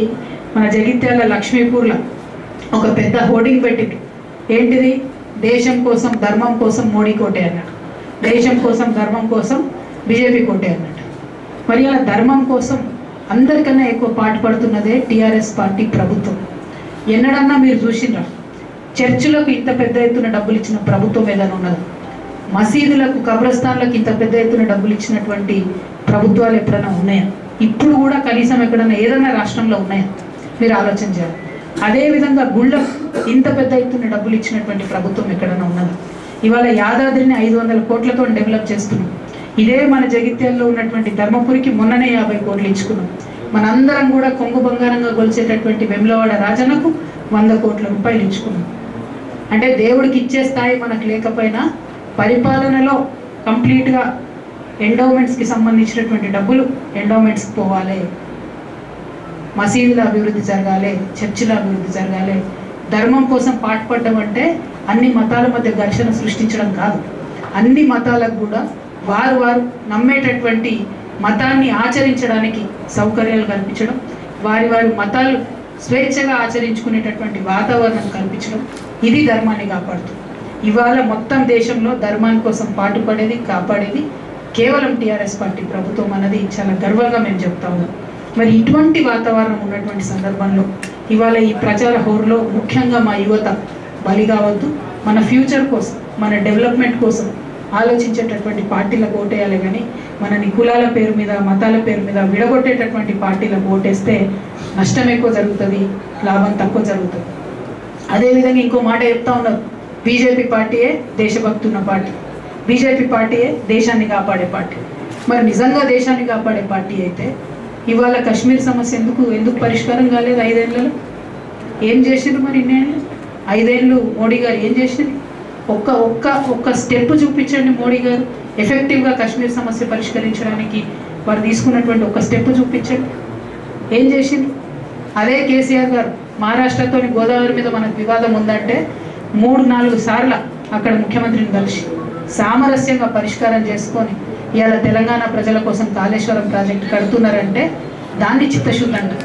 Speaker 1: మన జగిత్యాల లక్ష్మీపూర్లో ఒక పెద్ద హోర్డింగ్ పెట్టిండు ఏంటిది దేశం కోసం ధర్మం కోసం మోడీ కోటే అన్నాడు దేశం కోసం ధర్మం కోసం బీజేపీ కోటే అన్నాడు మరి అలా ధర్మం కోసం అందరికన్నా ఎక్కువ పాటుపడుతున్నదే టీఆర్ఎస్ పార్టీ ప్రభుత్వం ఎన్నడన్నా మీరు చూసిండ్రా చర్చిలకు ఇంత పెద్ద ఎత్తున డబ్బులు ఇచ్చిన ప్రభుత్వం ఏదైనా ఉన్నదా మసీదులకు కబ్రస్థాన్లకు ఇంత పెద్ద ఎత్తున డబ్బులు ఇచ్చినటువంటి ప్రభుత్వాలు ఎప్పుడైనా ఉన్నాయా ఇప్పుడు కూడా కనీసం ఎక్కడైనా ఏదైనా రాష్ట్రంలో ఉన్నాయా మీరు ఆలోచన చేయాలి అదేవిధంగా గుళ్ళకు ఇంత పెద్ద ఎత్తున డబ్బులు ఇచ్చినటువంటి ప్రభుత్వం ఎక్కడైనా ఉన్నదా ఇవాళ యాదాద్రిని ఐదు వందల కోట్లతో డెవలప్ చేస్తున్నాం ఇదే మన జగిత్యాల్లో ఉన్నటువంటి ధర్మపురికి మొన్ననే యాభై కోట్లు ఇచ్చుకున్నాం మనందరం కూడా కొంగు బంగారంగా గొలిచేటటువంటి వెమ్లవాడ రాజన్నకు వంద కోట్ల రూపాయలు ఇచ్చుకున్నాం అంటే దేవుడికి ఇచ్చే స్థాయి మనకు లేకపోయినా పరిపాలనలో కంప్లీట్గా ఎండోమెంట్స్కి సంబంధించినటువంటి డబ్బులు ఎండోమెంట్స్కి పోవాలి మసీదుల అభివృద్ధి జరగాలి చర్చిల అభివృద్ధి జరగాలి ధర్మం కోసం పాటుపడడం అంటే అన్ని మతాల మధ్య ఘర్షణ సృష్టించడం కాదు అన్ని మతాలకు కూడా వారు వారు నమ్మేటటువంటి మతాన్ని ఆచరించడానికి సౌకర్యాలు కల్పించడం వారి వారి మతాలు స్వేచ్ఛగా ఆచరించుకునేటటువంటి వాతావరణం కల్పించడం ఇది ధర్మాన్ని కాపాడుతుంది ఇవాళ మొత్తం దేశంలో ధర్మాని కోసం పాటుపడేది కాపాడేది కేవలం టీఆర్ఎస్ పార్టీ ప్రభుత్వం అన్నది చాలా గర్వంగా మేము చెప్తా ఉన్నాం మరి ఇటువంటి వాతావరణం ఉన్నటువంటి సందర్భంలో ఇవాళ ఈ ప్రచార హోరులో ముఖ్యంగా మా యువత బలి కావద్దు మన ఫ్యూచర్ కోసం మన డెవలప్మెంట్ కోసం ఆలోచించేటటువంటి పార్టీలకు ఓటేయాలి కానీ మనని కులాల పేరు మీద మతాల పేరు మీద విడగొట్టేటటువంటి పార్టీలకు ఓటేస్తే నష్టం ఎక్కువ జరుగుతుంది లాభం తక్కువ జరుగుతుంది అదేవిధంగా ఇంకో మాట చెప్తా ఉన్నారు బీజేపీ పార్టీయే దేశభక్తి ఉన్న పార్టీ బీజేపీ పార్టీయే దేశాన్ని కాపాడే పార్టీ మరి నిజంగా దేశాన్ని కాపాడే పార్టీ అయితే ఇవాళ కశ్మీర్ సమస్య ఎందుకు ఎందుకు పరిష్కారం కాలేదు ఐదేళ్లలో ఏం చేసిండ్రు మరి ఇన్నేళ్ళు ఐదేళ్ళు మోడీ గారు ఏం చేసిండ్రు ఒక్క ఒక్క ఒక్క స్టెప్ చూపించండి మోడీ గారు ఎఫెక్టివ్గా కశ్మీర్ సమస్య పరిష్కరించడానికి వారు తీసుకున్నటువంటి ఒక స్టెప్ చూపించండి ఏం చేసిండ్రు అదే కేసీఆర్ గారు మహారాష్ట్రతోని గోదావరి మీద మనకు వివాదం ఉందంటే మూడు నాలుగు సార్లు అక్కడ ముఖ్యమంత్రిని కలిసి సామరస్యంగా పరిష్కారం చేసుకొని ఇవాళ తెలంగాణ ప్రజల కోసం కాళేశ్వరం ప్రాజెక్టు కడుతున్నారంటే దాన్ని చిత్తశుద్ధి అంటారు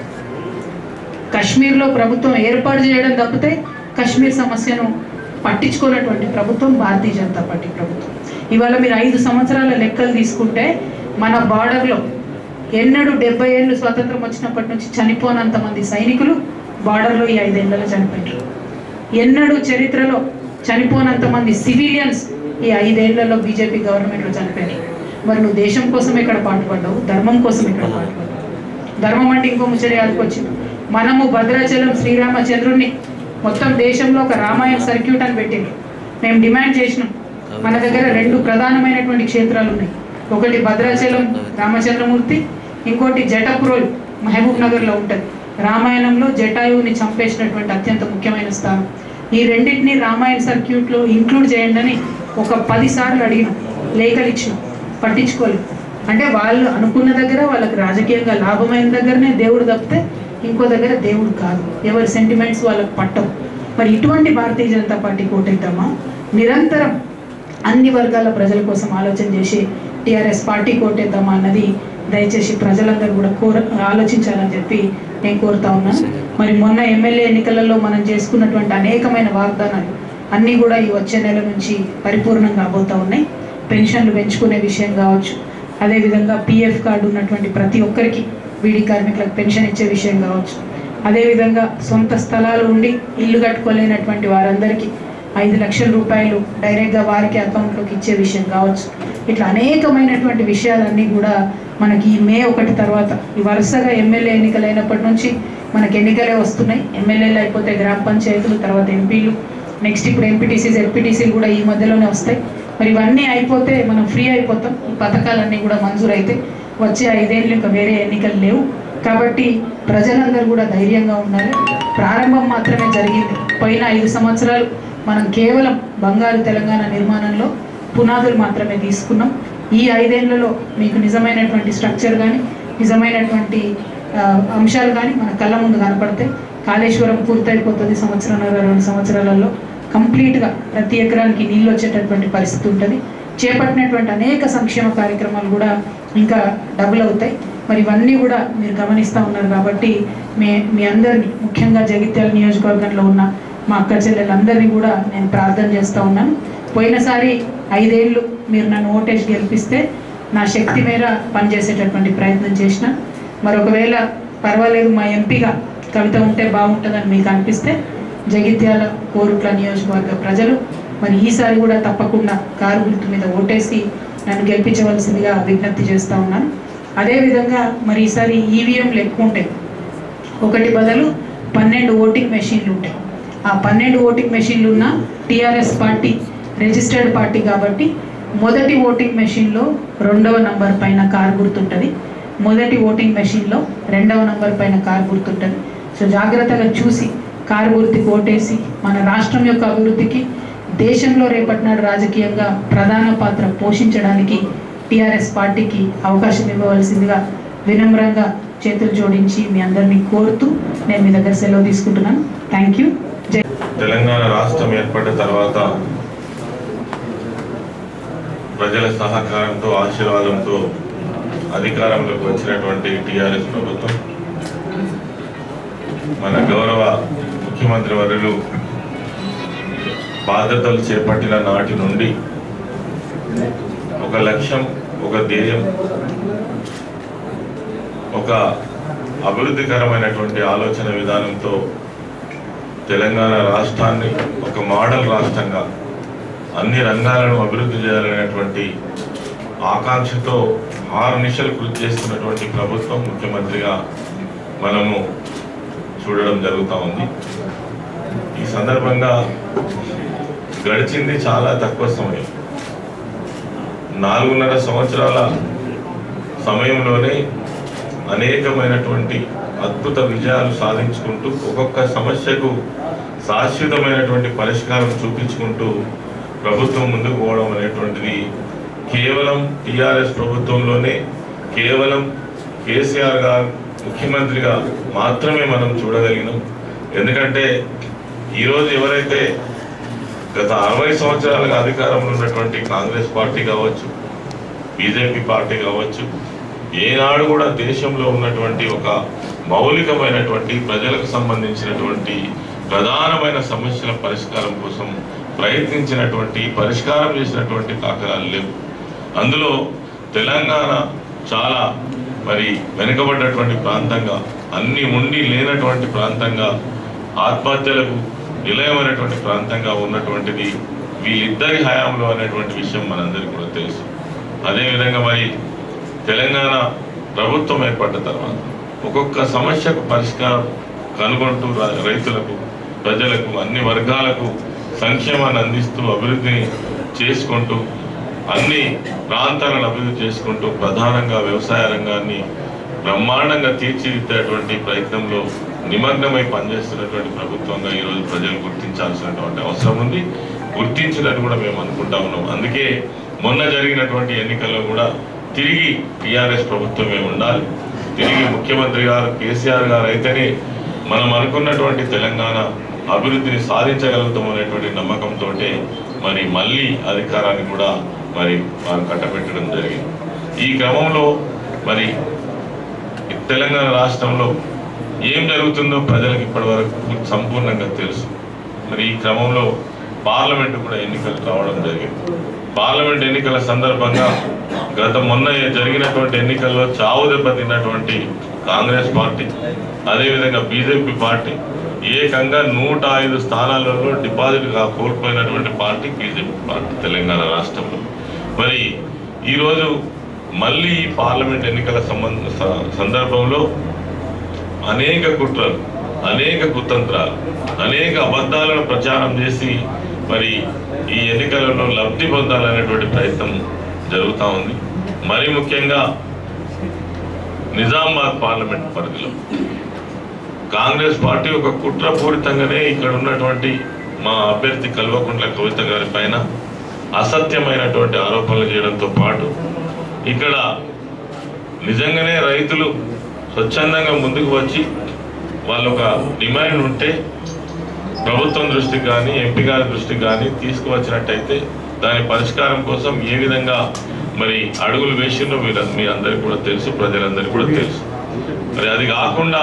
Speaker 1: కశ్మీర్లో ప్రభుత్వం ఏర్పాటు చేయడం తప్పితే కశ్మీర్ సమస్యను పట్టించుకున్నటువంటి ప్రభుత్వం భారతీయ జనతా పార్టీ ప్రభుత్వం ఇవాళ మీరు ఐదు సంవత్సరాల లెక్కలు తీసుకుంటే మన బార్డర్లో ఎన్నడూ డెబ్బై ఏళ్ళు స్వాతంత్రం వచ్చినప్పటి నుంచి చనిపోనంత మంది సైనికులు బార్డర్లో ఈ ఐదేళ్లలో చనిపోయారు ఎన్నడూ చరిత్రలో చనిపోనంత మంది సివిలియన్స్ ఈ ఐదేళ్లలో బీజేపీ గవర్నమెంట్లో చనిపోయారు మరి నువ్వు దేశం కోసం ఎక్కడ పాటుపడ్డావు ధర్మం కోసం ఎక్కడ పాటుపడ్డావు ధర్మం అంటే ఇంకో ముచ్చట యాదకొచ్చింది మనము భద్రాచలం శ్రీరామచంద్రుణ్ణి మొత్తం దేశంలో ఒక రామాయణ సర్క్యూట్ అని పెట్టింది మేము డిమాండ్ చేసినాం మన దగ్గర రెండు ప్రధానమైనటువంటి క్షేత్రాలు ఉన్నాయి ఒకటి భద్రాచలం రామచంద్రమూర్తి ఇంకోటి జటపురోల్ మహబూబ్ నగర్లో ఉంటుంది రామాయణంలో జటాయువుని చంపేసినటువంటి అత్యంత ముఖ్యమైన స్థానం ఈ రెండింటిని రామాయణ సర్క్యూట్లో ఇంక్లూడ్ చేయండి అని ఒక పది సార్లు అడిగినాం లేఖలు ఇచ్చినాం పట్టించుకోలేదు అంటే వాళ్ళు అనుకున్న దగ్గర వాళ్ళకి రాజకీయంగా లాభమైన దగ్గరనే దేవుడు తప్పితే ఇంకో దగ్గర దేవుడు కాదు ఎవరి సెంటిమెంట్స్ వాళ్ళకి పట్టవు మరి ఇటువంటి భారతీయ జనతా పార్టీ కోటేద్దామా నిరంతరం అన్ని వర్గాల ప్రజల కోసం ఆలోచన చేసి టీఆర్ఎస్ పార్టీ కోటేద్దామా అన్నది దయచేసి ప్రజలందరూ కూడా కోర ఆలోచించాలని చెప్పి నేను కోరుతా ఉన్నాను మరి మొన్న ఎమ్మెల్యే ఎన్నికలలో మనం చేసుకున్నటువంటి అనేకమైన వాగ్దానాలు అన్నీ కూడా ఈ వచ్చే నెల నుంచి పరిపూర్ణంగా అవబోతా ఉన్నాయి పెన్షన్లు పెంచుకునే విషయం కావచ్చు అదేవిధంగా పిఎఫ్ కార్డు ఉన్నటువంటి ప్రతి ఒక్కరికి బీడీ కార్మికులకు పెన్షన్ ఇచ్చే విషయం కావచ్చు అదేవిధంగా సొంత స్థలాలు ఉండి ఇల్లు కట్టుకోలేనటువంటి వారందరికీ ఐదు లక్షల రూపాయలు డైరెక్ట్గా వారికి అకౌంట్లోకి ఇచ్చే విషయం కావచ్చు ఇట్లా అనేకమైనటువంటి విషయాలన్నీ కూడా మనకి ఈ మే ఒకటి తర్వాత ఈ వరుసగా ఎమ్మెల్యే ఎన్నికలు అయినప్పటి నుంచి మనకి ఎన్నికలే వస్తున్నాయి ఎమ్మెల్యేలు అయిపోతే గ్రామ పంచాయతీలు తర్వాత ఎంపీలు నెక్స్ట్ ఇప్పుడు ఎంపీటీసీస్ ఎంపీటీసీలు కూడా ఈ మధ్యలోనే వస్తాయి మరి ఇవన్నీ అయిపోతే మనం ఫ్రీ అయిపోతాం ఈ పథకాలన్నీ కూడా మంజూరు అయితే వచ్చే ఐదేళ్ళు ఇంకా వేరే ఎన్నికలు లేవు కాబట్టి ప్రజలందరూ కూడా ధైర్యంగా ఉండాలి ప్రారంభం మాత్రమే జరిగింది పోయిన ఐదు సంవత్సరాలు మనం కేవలం బంగారు తెలంగాణ నిర్మాణంలో పునాదులు మాత్రమే తీసుకున్నాం ఈ ఐదేళ్లలో మీకు నిజమైనటువంటి స్ట్రక్చర్ కానీ నిజమైనటువంటి ఆ, అంశాలు కానీ మన కళ్ళ ముందు కనపడతాయి కాళేశ్వరం పూర్తయిపోతుంది సంవత్సరంన్నర రెండు సంవత్సరాలలో కంప్లీట్గా ప్రతి ఎకరానికి నీళ్ళు వచ్చేటటువంటి పరిస్థితి ఉంటుంది చేపట్టినటువంటి అనేక సంక్షేమ కార్యక్రమాలు కూడా ఇంకా డబుల్ అవుతాయి మరి ఇవన్నీ కూడా మీరు గమనిస్తూ ఉన్నారు కాబట్టి మీ మీ అందరినీ ముఖ్యంగా జగిత్యాల నియోజకవర్గంలో ఉన్న మా అక్క చెల్లెలందరినీ కూడా నేను ప్రార్థన చేస్తూ ఉన్నాను పోయినసారి ఐదేళ్ళు మీరు నన్ను ఓటేసి గెలిపిస్తే నా శక్తి మేర పనిచేసేటటువంటి ప్రయత్నం చేసిన మరి ఒకవేళ పర్వాలేదు మా ఎంపీగా కవిత ఉంటే బాగుంటుందని మీకు అనిపిస్తే జగిత్యాల కోరుట్ల నియోజకవర్గ ప్రజలు మరి ఈసారి కూడా తప్పకుండా కారు గుర్తు మీద ఓటేసి నన్ను గెలిపించవలసిందిగా విజ్ఞప్తి చేస్తూ ఉన్నాను అదేవిధంగా మరి ఈసారి ఈవీఎంలు ఎక్కువ ఉంటాయి ఒకటి బదులు పన్నెండు ఓటింగ్ మెషిన్లు ఉంటాయి ఆ పన్నెండు ఓటింగ్ మెషిన్లు ఉన్న టీఆర్ఎస్ పార్టీ రిజిస్టర్డ్ పార్టీ కాబట్టి మొదటి ఓటింగ్ మెషిన్లో రెండవ నంబర్ పైన కార్ గుర్తుంటుంది మొదటి ఓటింగ్ మెషిన్లో రెండవ నంబర్ పైన కార్ గుర్తుంటుంది సో జాగ్రత్తగా చూసి కారు గుర్తుకి ఓటేసి మన రాష్ట్రం యొక్క అభివృద్ధికి దేశంలో రేపటి నాడు రాజకీయంగా ప్రధాన పాత్ర పోషించడానికి టీఆర్ఎస్ పార్టీకి అవకాశం ఇవ్వవలసిందిగా వినమ్రంగా చేతులు జోడించి మీ అందరినీ కోరుతూ నేను మీ దగ్గర సెలవు తీసుకుంటున్నాను థ్యాంక్ యూ జై
Speaker 6: తెలంగాణ రాష్ట్రం ఏర్పడిన తర్వాత ప్రజల సహకారంతో ఆశీర్వాదంతో అధికారంలోకి వచ్చినటువంటి టీఆర్ఎస్ ప్రభుత్వం మన గౌరవ ముఖ్యమంత్రి వర్యులు బాధ్యతలు చేపట్టిన నాటి నుండి ఒక లక్ష్యం ఒక ధ్యేయం ఒక అభివృద్ధికరమైనటువంటి ఆలోచన విధానంతో తెలంగాణ రాష్ట్రాన్ని ఒక మోడల్ రాష్ట్రంగా అన్ని రంగాలను అభివృద్ధి చేయాలనేటువంటి ఆకాంక్షతో ఆరు నిమిషాలు కృషి చేస్తున్నటువంటి ప్రభుత్వం ముఖ్యమంత్రిగా మనము చూడడం జరుగుతూ ఉంది ఈ సందర్భంగా గడిచింది చాలా తక్కువ సమయం నాలుగున్నర సంవత్సరాల సమయంలోనే అనేకమైనటువంటి అద్భుత విజయాలు సాధించుకుంటూ ఒక్కొక్క సమస్యకు శాశ్వతమైనటువంటి పరిష్కారం చూపించుకుంటూ ప్రభుత్వం ముందుకు పోవడం అనేటువంటిది కేవలం టీఆర్ఎస్ ప్రభుత్వంలోనే కేవలం కేసీఆర్ గారు ముఖ్యమంత్రిగా మాత్రమే మనం చూడగలిగినాం ఎందుకంటే ఈరోజు ఎవరైతే గత అరవై సంవత్సరాలుగా అధికారంలో ఉన్నటువంటి కాంగ్రెస్ పార్టీ కావచ్చు బీజేపీ పార్టీ కావచ్చు ఏనాడు కూడా దేశంలో ఉన్నటువంటి ఒక మౌలికమైనటువంటి ప్రజలకు సంబంధించినటువంటి ప్రధానమైన సమస్యల పరిష్కారం కోసం ప్రయత్నించినటువంటి పరిష్కారం చేసినటువంటి దాఖలాలు లేవు అందులో తెలంగాణ చాలా మరి వెనుకబడ్డటువంటి ప్రాంతంగా అన్ని ఉండి లేనటువంటి ప్రాంతంగా ఆత్మహత్యలకు నిలయమైనటువంటి ప్రాంతంగా ఉన్నటువంటిది వీళ్ళిద్దరి హయాంలో అనేటువంటి విషయం మనందరికీ కూడా తెలుసు అదేవిధంగా మరి తెలంగాణ ప్రభుత్వం ఏర్పడ్డ తర్వాత ఒక్కొక్క సమస్యకు పరిష్కారం కనుగొంటూ ర- రైతులకు ప్రజలకు అన్ని వర్గాలకు సంక్షేమాన్ని అందిస్తూ అభివృద్ధిని చేసుకుంటూ అన్ని ప్రాంతాలను అభివృద్ధి చేసుకుంటూ ప్రధానంగా వ్యవసాయ రంగాన్ని బ్రహ్మాండంగా తీర్చిదిద్దేటువంటి ప్రయత్నంలో నిమగ్నమై పనిచేస్తున్నటువంటి ప్రభుత్వంగా ఈరోజు ప్రజలు గుర్తించాల్సినటువంటి అవసరం ఉంది గుర్తించినట్టు కూడా మేము అనుకుంటా ఉన్నాం అందుకే మొన్న జరిగినటువంటి ఎన్నికల్లో కూడా తిరిగి టీఆర్ఎస్ ప్రభుత్వమే ఉండాలి తిరిగి ముఖ్యమంత్రి గారు కేసీఆర్ గారు అయితేనే మనం అనుకున్నటువంటి తెలంగాణ అభివృద్ధిని సాధించగలుగుతాం అనేటువంటి నమ్మకంతో మరి మళ్ళీ అధికారాన్ని కూడా మరి వారు కట్టబెట్టడం జరిగింది ఈ క్రమంలో మరి తెలంగాణ రాష్ట్రంలో ఏం జరుగుతుందో ప్రజలకు ఇప్పటివరకు సంపూర్ణంగా తెలుసు మరి ఈ క్రమంలో పార్లమెంటు కూడా ఎన్నికలు రావడం జరిగింది పార్లమెంట్ ఎన్నికల సందర్భంగా గత మొన్న జరిగినటువంటి ఎన్నికల్లో చావు దెబ్బతిన్నటువంటి కాంగ్రెస్ పార్టీ అదేవిధంగా బీజేపీ పార్టీ ఏకంగా నూట ఐదు స్థానాలలో డిపాజిట్ గా కోల్పోయినటువంటి పార్టీ బీజేపీ పార్టీ తెలంగాణ రాష్ట్రంలో మరి ఈరోజు మళ్ళీ ఈ పార్లమెంట్ ఎన్నికల సంబంధ స- సందర్భంలో అనేక కుట్రలు అనేక కుతంత్రాలు అనేక అబద్ధాలను ప్రచారం చేసి మరి ఈ ఎన్నికలలో లబ్ధి పొందాలనేటువంటి ప్రయత్నం జరుగుతూ ఉంది మరి ముఖ్యంగా నిజామాబాద్ పార్లమెంట్ పరిధిలో కాంగ్రెస్ పార్టీ ఒక కుట్రపూరితంగానే ఇక్కడ ఉన్నటువంటి మా అభ్యర్థి కల్వకుంట్ల కవిత గారి పైన అసత్యమైనటువంటి ఆరోపణలు చేయడంతో పాటు ఇక్కడ నిజంగానే రైతులు స్వచ్ఛందంగా ముందుకు వచ్చి వాళ్ళ ఒక డిమాండ్ ఉంటే ప్రభుత్వం దృష్టికి కానీ ఎంపీ గారి దృష్టికి కానీ తీసుకువచ్చినట్టయితే దాని పరిష్కారం కోసం ఏ విధంగా మరి అడుగులు వేసిందో మీరు మీ అందరికి కూడా తెలుసు ప్రజలందరికీ కూడా తెలుసు మరి అది కాకుండా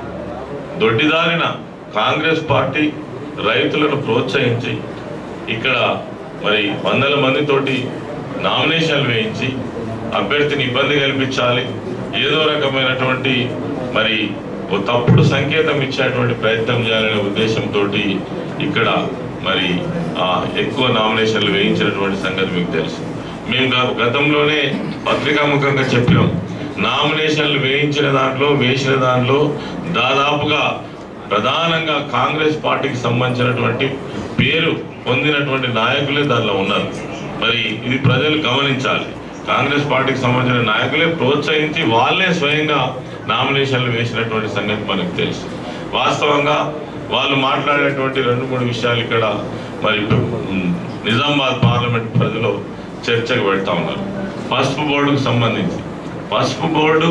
Speaker 6: దొడ్డిదారిన కాంగ్రెస్ పార్టీ రైతులను ప్రోత్సహించి ఇక్కడ మరి వందల మందితోటి నామినేషన్లు వేయించి అభ్యర్థిని ఇబ్బంది కల్పించాలి ఏదో రకమైనటువంటి మరి ఓ తప్పుడు సంకేతం ఇచ్చేటువంటి ప్రయత్నం చేయాలనే ఉద్దేశంతో ఇక్కడ మరి ఆ, ఎక్కువ నామినేషన్లు వేయించినటువంటి సంగతి మీకు తెలుసు మేము గ- గతంలోనే పత్రికాముఖంగా చెప్పాం నామినేషన్లు వేయించిన దాంట్లో వేసిన దాంట్లో దాదాపుగా ప్రధానంగా కాంగ్రెస్ పార్టీకి సంబంధించినటువంటి పేరు పొందినటువంటి నాయకులే దానిలో ఉన్నారు మరి ఇది ప్రజలు గమనించాలి కాంగ్రెస్ పార్టీకి సంబంధించిన నాయకులే ప్రోత్సహించి వాళ్ళే స్వయంగా నామినేషన్లు వేసినటువంటి సంగతి మనకు తెలుసు వాస్తవంగా వాళ్ళు మాట్లాడేటువంటి రెండు మూడు విషయాలు ఇక్కడ మరి ఉమ్, నిజామాబాద్ పార్లమెంట్ పరిధిలో చర్చకు పెడతా ఉన్నారు పసుపు బోర్డుకు సంబంధించి పసుపు బోర్డు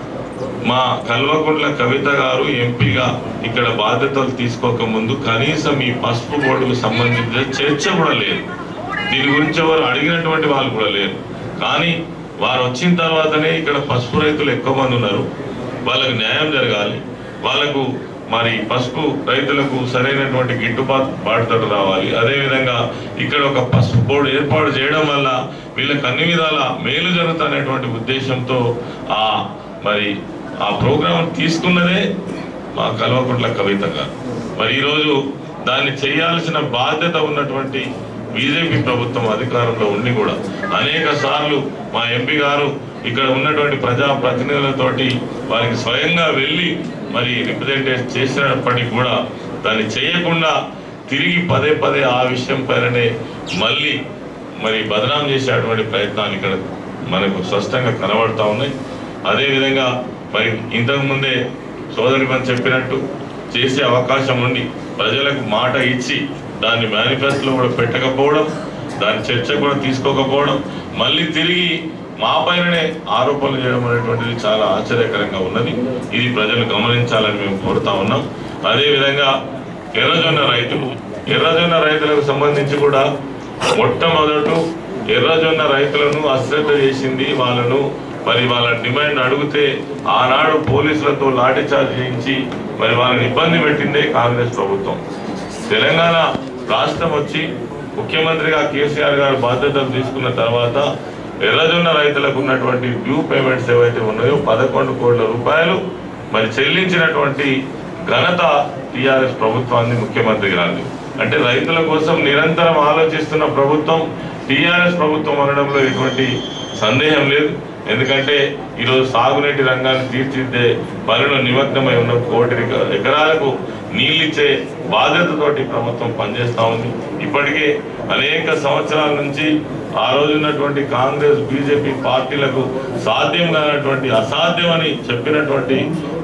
Speaker 6: మా కల్వకుంట్ల కవిత గారు ఎంపీగా ఇక్కడ బాధ్యతలు తీసుకోక ముందు కనీసం ఈ పసుపు బోర్డుకు సంబంధించిన చర్చ కూడా లేదు దీని గురించి ఎవరు అడిగినటువంటి వాళ్ళు కూడా లేరు కానీ వారు వచ్చిన తర్వాతనే ఇక్కడ పసుపు రైతులు ఎక్కువ మంది ఉన్నారు వాళ్ళకు న్యాయం జరగాలి వాళ్ళకు మరి పసుపు రైతులకు సరైనటువంటి గిట్టుబాటు బాటుతోటి రావాలి అదేవిధంగా ఇక్కడ ఒక పసుపు బోర్డు ఏర్పాటు చేయడం వల్ల వీళ్ళకి అన్ని విధాల మేలు జరుగుతున్నటువంటి ఉద్దేశంతో ఆ మరి ఆ ప్రోగ్రాం తీసుకున్నదే మా కల్వకుంట్ల కవిత గారు మరి ఈరోజు దాన్ని చేయాల్సిన బాధ్యత ఉన్నటువంటి బీజేపీ ప్రభుత్వం అధికారంలో ఉండి కూడా అనేక సార్లు మా ఎంపీ గారు ఇక్కడ ఉన్నటువంటి ప్రజా ప్రతినిధులతోటి వారికి స్వయంగా వెళ్ళి మరి రిప్రజెంటేట్ చేసినప్పటికీ కూడా దాన్ని చేయకుండా తిరిగి పదే పదే ఆ విషయం పైననే మళ్ళీ మరి బదనాం చేసేటువంటి ప్రయత్నాలు ఇక్కడ మనకు స్పష్టంగా కనబడతా ఉన్నాయి అదేవిధంగా మరి ఇంతకు ముందే సోదరి మనం చెప్పినట్టు చేసే అవకాశం ఉండి ప్రజలకు మాట ఇచ్చి దాన్ని మేనిఫెస్టోలో కూడా పెట్టకపోవడం దాని చర్చ కూడా తీసుకోకపోవడం మళ్ళీ తిరిగి మా పైననే ఆరోపణలు చేయడం అనేటువంటిది చాలా ఆశ్చర్యకరంగా ఉన్నది ఇది ప్రజలు గమనించాలని మేము కోరుతా ఉన్నాం అదేవిధంగా ఎర్రజొన్న రైతులు ఎర్రజొన్న రైతులకు సంబంధించి కూడా మొట్టమొదట ఎర్రజొన్న రైతులను అశ్రద్ధ చేసింది వాళ్ళను మరి వాళ్ళ డిమాండ్ అడిగితే ఆనాడు పోలీసులతో లాఠీచార్జ్ చేయించి మరి వాళ్ళని ఇబ్బంది పెట్టిందే కాంగ్రెస్ ప్రభుత్వం తెలంగాణ రాష్ట్రం వచ్చి ముఖ్యమంత్రిగా కేసీఆర్ గారు బాధ్యతలు తీసుకున్న తర్వాత ఎర్రజొన్న రైతులకు ఉన్నటువంటి డ్యూ పేమెంట్స్ ఏవైతే ఉన్నాయో పదకొండు కోట్ల రూపాయలు మరి చెల్లించినటువంటి ఘనత టిఆర్ఎస్ ప్రభుత్వాన్ని ముఖ్యమంత్రి గారిది అంటే రైతుల కోసం నిరంతరం ఆలోచిస్తున్న ప్రభుత్వం టిఆర్ఎస్ ప్రభుత్వం అనడంలో ఎటువంటి సందేహం లేదు ఎందుకంటే ఈరోజు సాగునీటి రంగాన్ని తీర్చిదిద్దే పనిలో నిమగ్నమై ఉన్న కోటి ఎక- ఎకరాలకు నీళ్ళిచ్చే బాధ్యతతోటి ప్రభుత్వం పనిచేస్తా ఉంది ఇప్పటికే అనేక సంవత్సరాల నుంచి ఆ రోజు ఉన్నటువంటి కాంగ్రెస్ బీజేపీ పార్టీలకు సాధ్యం కానటువంటి అసాధ్యమని చెప్పినటువంటి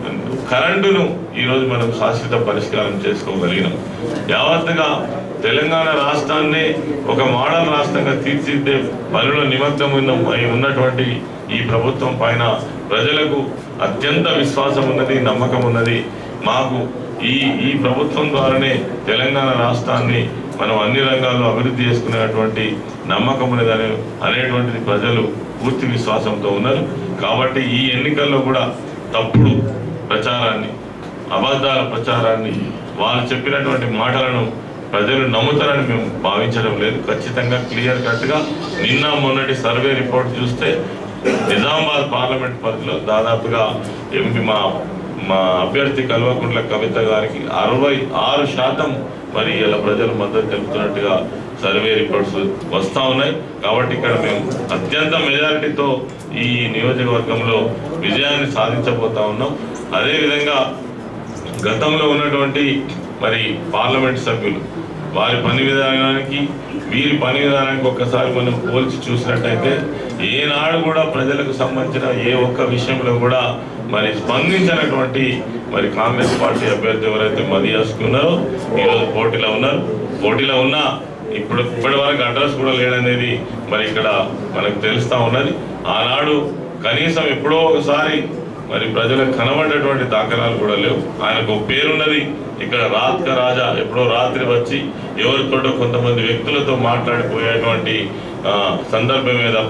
Speaker 6: కరెంటును ఈరోజు మనం శాశ్వత పరిష్కారం చేసుకోగలిగినాం యావత్తుగా తెలంగాణ రాష్ట్రాన్ని ఒక మోడల్ రాష్ట్రంగా తీర్చిదిద్దే పనిలో నిమగ్నం ఉన్న- అయి ఉన్నటువంటి ఈ ప్రభుత్వం పైన ప్రజలకు అత్యంత విశ్వాసం ఉన్నది నమ్మకం ఉన్నది మాకు ఈ ఈ ప్రభుత్వం ద్వారానే తెలంగాణ రాష్ట్రాన్ని మనం అన్ని రంగాల్లో అభివృద్ధి చేసుకునేటువంటి నమ్మకం ఉన్నదని అనేటువంటిది ప్రజలు పూర్తి విశ్వాసంతో ఉన్నారు కాబట్టి ఈ ఎన్నికల్లో కూడా తప్పుడు ప్రచారాన్ని అబద్ధాల ప్రచారాన్ని వాళ్ళు చెప్పినటువంటి మాటలను ప్రజలు నమ్ముతారని మేము భావించడం లేదు ఖచ్చితంగా క్లియర్ కట్గా నిన్న మొన్నటి సర్వే రిపోర్ట్ చూస్తే నిజామాబాద్ పార్లమెంట్ పరిధిలో దాదాపుగా ఎంపీ మా మా అభ్యర్థి కల్వకుంట్ల కవిత గారికి అరవై ఆరు శాతం మరి ఇలా ప్రజలు మద్దతు తెలుపుతున్నట్టుగా సర్వే రిపోర్ట్స్ వస్తూ ఉన్నాయి కాబట్టి ఇక్కడ మేము అత్యంత మెజారిటీతో ఈ నియోజకవర్గంలో విజయాన్ని సాధించబోతా ఉన్నాం అదేవిధంగా గతంలో ఉన్నటువంటి మరి పార్లమెంట్ సభ్యులు వారి పని విధానానికి వీరి పని విధానానికి ఒక్కసారి మనం పోల్చి చూసినట్టయితే ఏనాడు కూడా ప్రజలకు సంబంధించిన ఏ ఒక్క విషయంలో కూడా మరి స్పందించినటువంటి మరి కాంగ్రెస్ పార్టీ అభ్యర్థి ఎవరైతే మదియాసుకున్నారో ఈరోజు పోటీలో ఉన్నారు పోటీలో ఉన్నా ఇప్పుడు ఇప్పటి వరకు అడ్రస్ కూడా లేదనేది మరి ఇక్కడ మనకు తెలుస్తా ఉన్నది ఆనాడు కనీసం ఎప్పుడో ఒకసారి మరి ప్రజలకు కనబడేటువంటి దాఖలాలు కూడా లేవు ఆయనకు ఒక పేరున్నది ఇక్కడ రాత్క రాజా ఎప్పుడో రాత్రి వచ్చి ఎవరితోటో కొంతమంది వ్యక్తులతో మాట్లాడిపోయేటువంటి ఆ, సందర్భమే తప్ప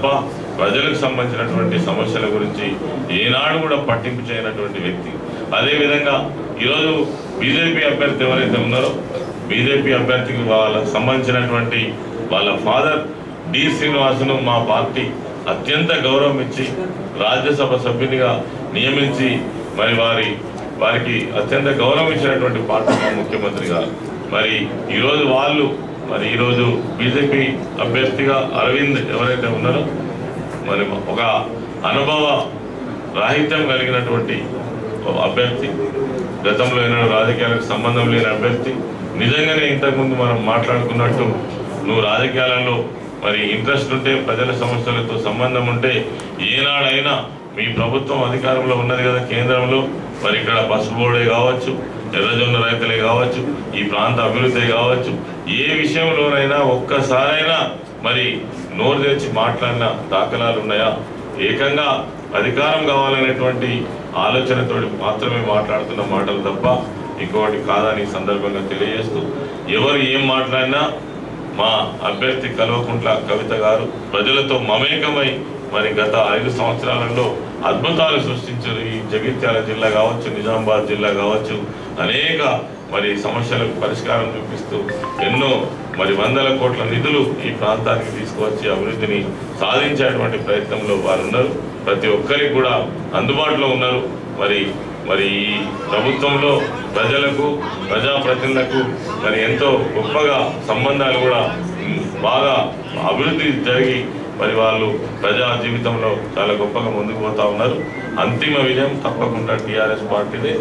Speaker 6: ప్రజలకు సంబంధించినటువంటి సమస్యల గురించి ఏనాడు కూడా పట్టింపు చేయనటువంటి వ్యక్తి అదేవిధంగా ఈరోజు బీజేపీ అభ్యర్థి ఎవరైతే ఉన్నారో బీజేపీ అభ్యర్థికి వాళ్ళకి సంబంధించినటువంటి వాళ్ళ ఫాదర్ డి శ్రీనివాసును మా పార్టీ అత్యంత గౌరవం ఇచ్చి రాజ్యసభ సభ్యునిగా నియమించి మరి వారి వారికి అత్యంత గౌరవం ఇచ్చినటువంటి పార్టీ మా ముఖ్యమంత్రి గారు మరి ఈరోజు వాళ్ళు మరి ఈరోజు బీజేపీ అభ్యర్థిగా అరవింద్ ఎవరైతే ఉన్నారో మరి ఒక అనుభవ రాహిత్యం కలిగినటువంటి ఒక అభ్యర్థి గతంలో ఏనాడు రాజకీయాలకు సంబంధం లేని అభ్యర్థి నిజంగానే ఇంతకుముందు మనం మాట్లాడుకున్నట్టు నువ్వు రాజకీయాలలో మరి ఇంట్రెస్ట్ ఉంటే ప్రజల సమస్యలతో సంబంధం ఉంటే ఏనాడైనా మీ ప్రభుత్వం అధికారంలో ఉన్నది కదా కేంద్రంలో మరి ఇక్కడ పసుపు బోర్డే కావచ్చు ఎర్రజొన్న రైతులే కావచ్చు ఈ ప్రాంత అభివృద్ధి కావచ్చు ఏ విషయంలోనైనా ఒక్కసారైనా మరి నోరు తెచ్చి మాట్లాడిన దాఖలాలు ఉన్నాయా ఏకంగా అధికారం కావాలనేటువంటి ఆలోచనతో మాత్రమే మాట్లాడుతున్న మాటలు తప్ప ఇంకొకటి కాదని ఈ సందర్భంగా తెలియజేస్తూ ఎవరు ఏం మాట్లాడినా మా అభ్యర్థి కల్వకుంట్ల కవిత గారు ప్రజలతో మమేకమై మరి గత ఐదు సంవత్సరాలలో అద్భుతాలు సృష్టించారు ఈ జగిత్యాల జిల్లా కావచ్చు నిజామాబాద్ జిల్లా కావచ్చు అనేక మరి సమస్యలకు పరిష్కారం చూపిస్తూ ఎన్నో మరి వందల కోట్ల నిధులు ఈ ప్రాంతానికి తీసుకువచ్చి అభివృద్ధిని సాధించేటువంటి ప్రయత్నంలో వారు ఉన్నారు ప్రతి ఒక్కరికి కూడా అందుబాటులో ఉన్నారు మరి మరి ఈ ప్రభుత్వంలో ప్రజలకు ప్రజాప్రతినిధులకు మరి ఎంతో గొప్పగా సంబంధాలు కూడా ఉమ్, బాగా అభివృద్ధి జరిగి మరి వాళ్ళు ప్రజా జీవితంలో చాలా గొప్పగా ముందుకు పోతా ఉన్నారు అంతిమ విజయం తప్పకుండా టీఆర్ఎస్ పార్టీదే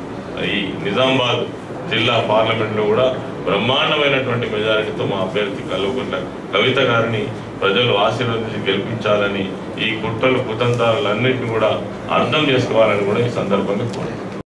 Speaker 6: ఈ నిజామాబాద్ జిల్లా పార్లమెంట్లో కూడా బ్రహ్మాండమైనటువంటి మెజారిటీతో మా అభ్యర్థి కల్వకుంట్ల కవిత గారిని ప్రజలు ఆశీర్వదించి గెలిపించాలని ఈ కుట్రలు కుతంత్రాలన్నింటినీ కూడా అర్థం చేసుకోవాలని కూడా ఈ సందర్భంగా కోరుతున్నాను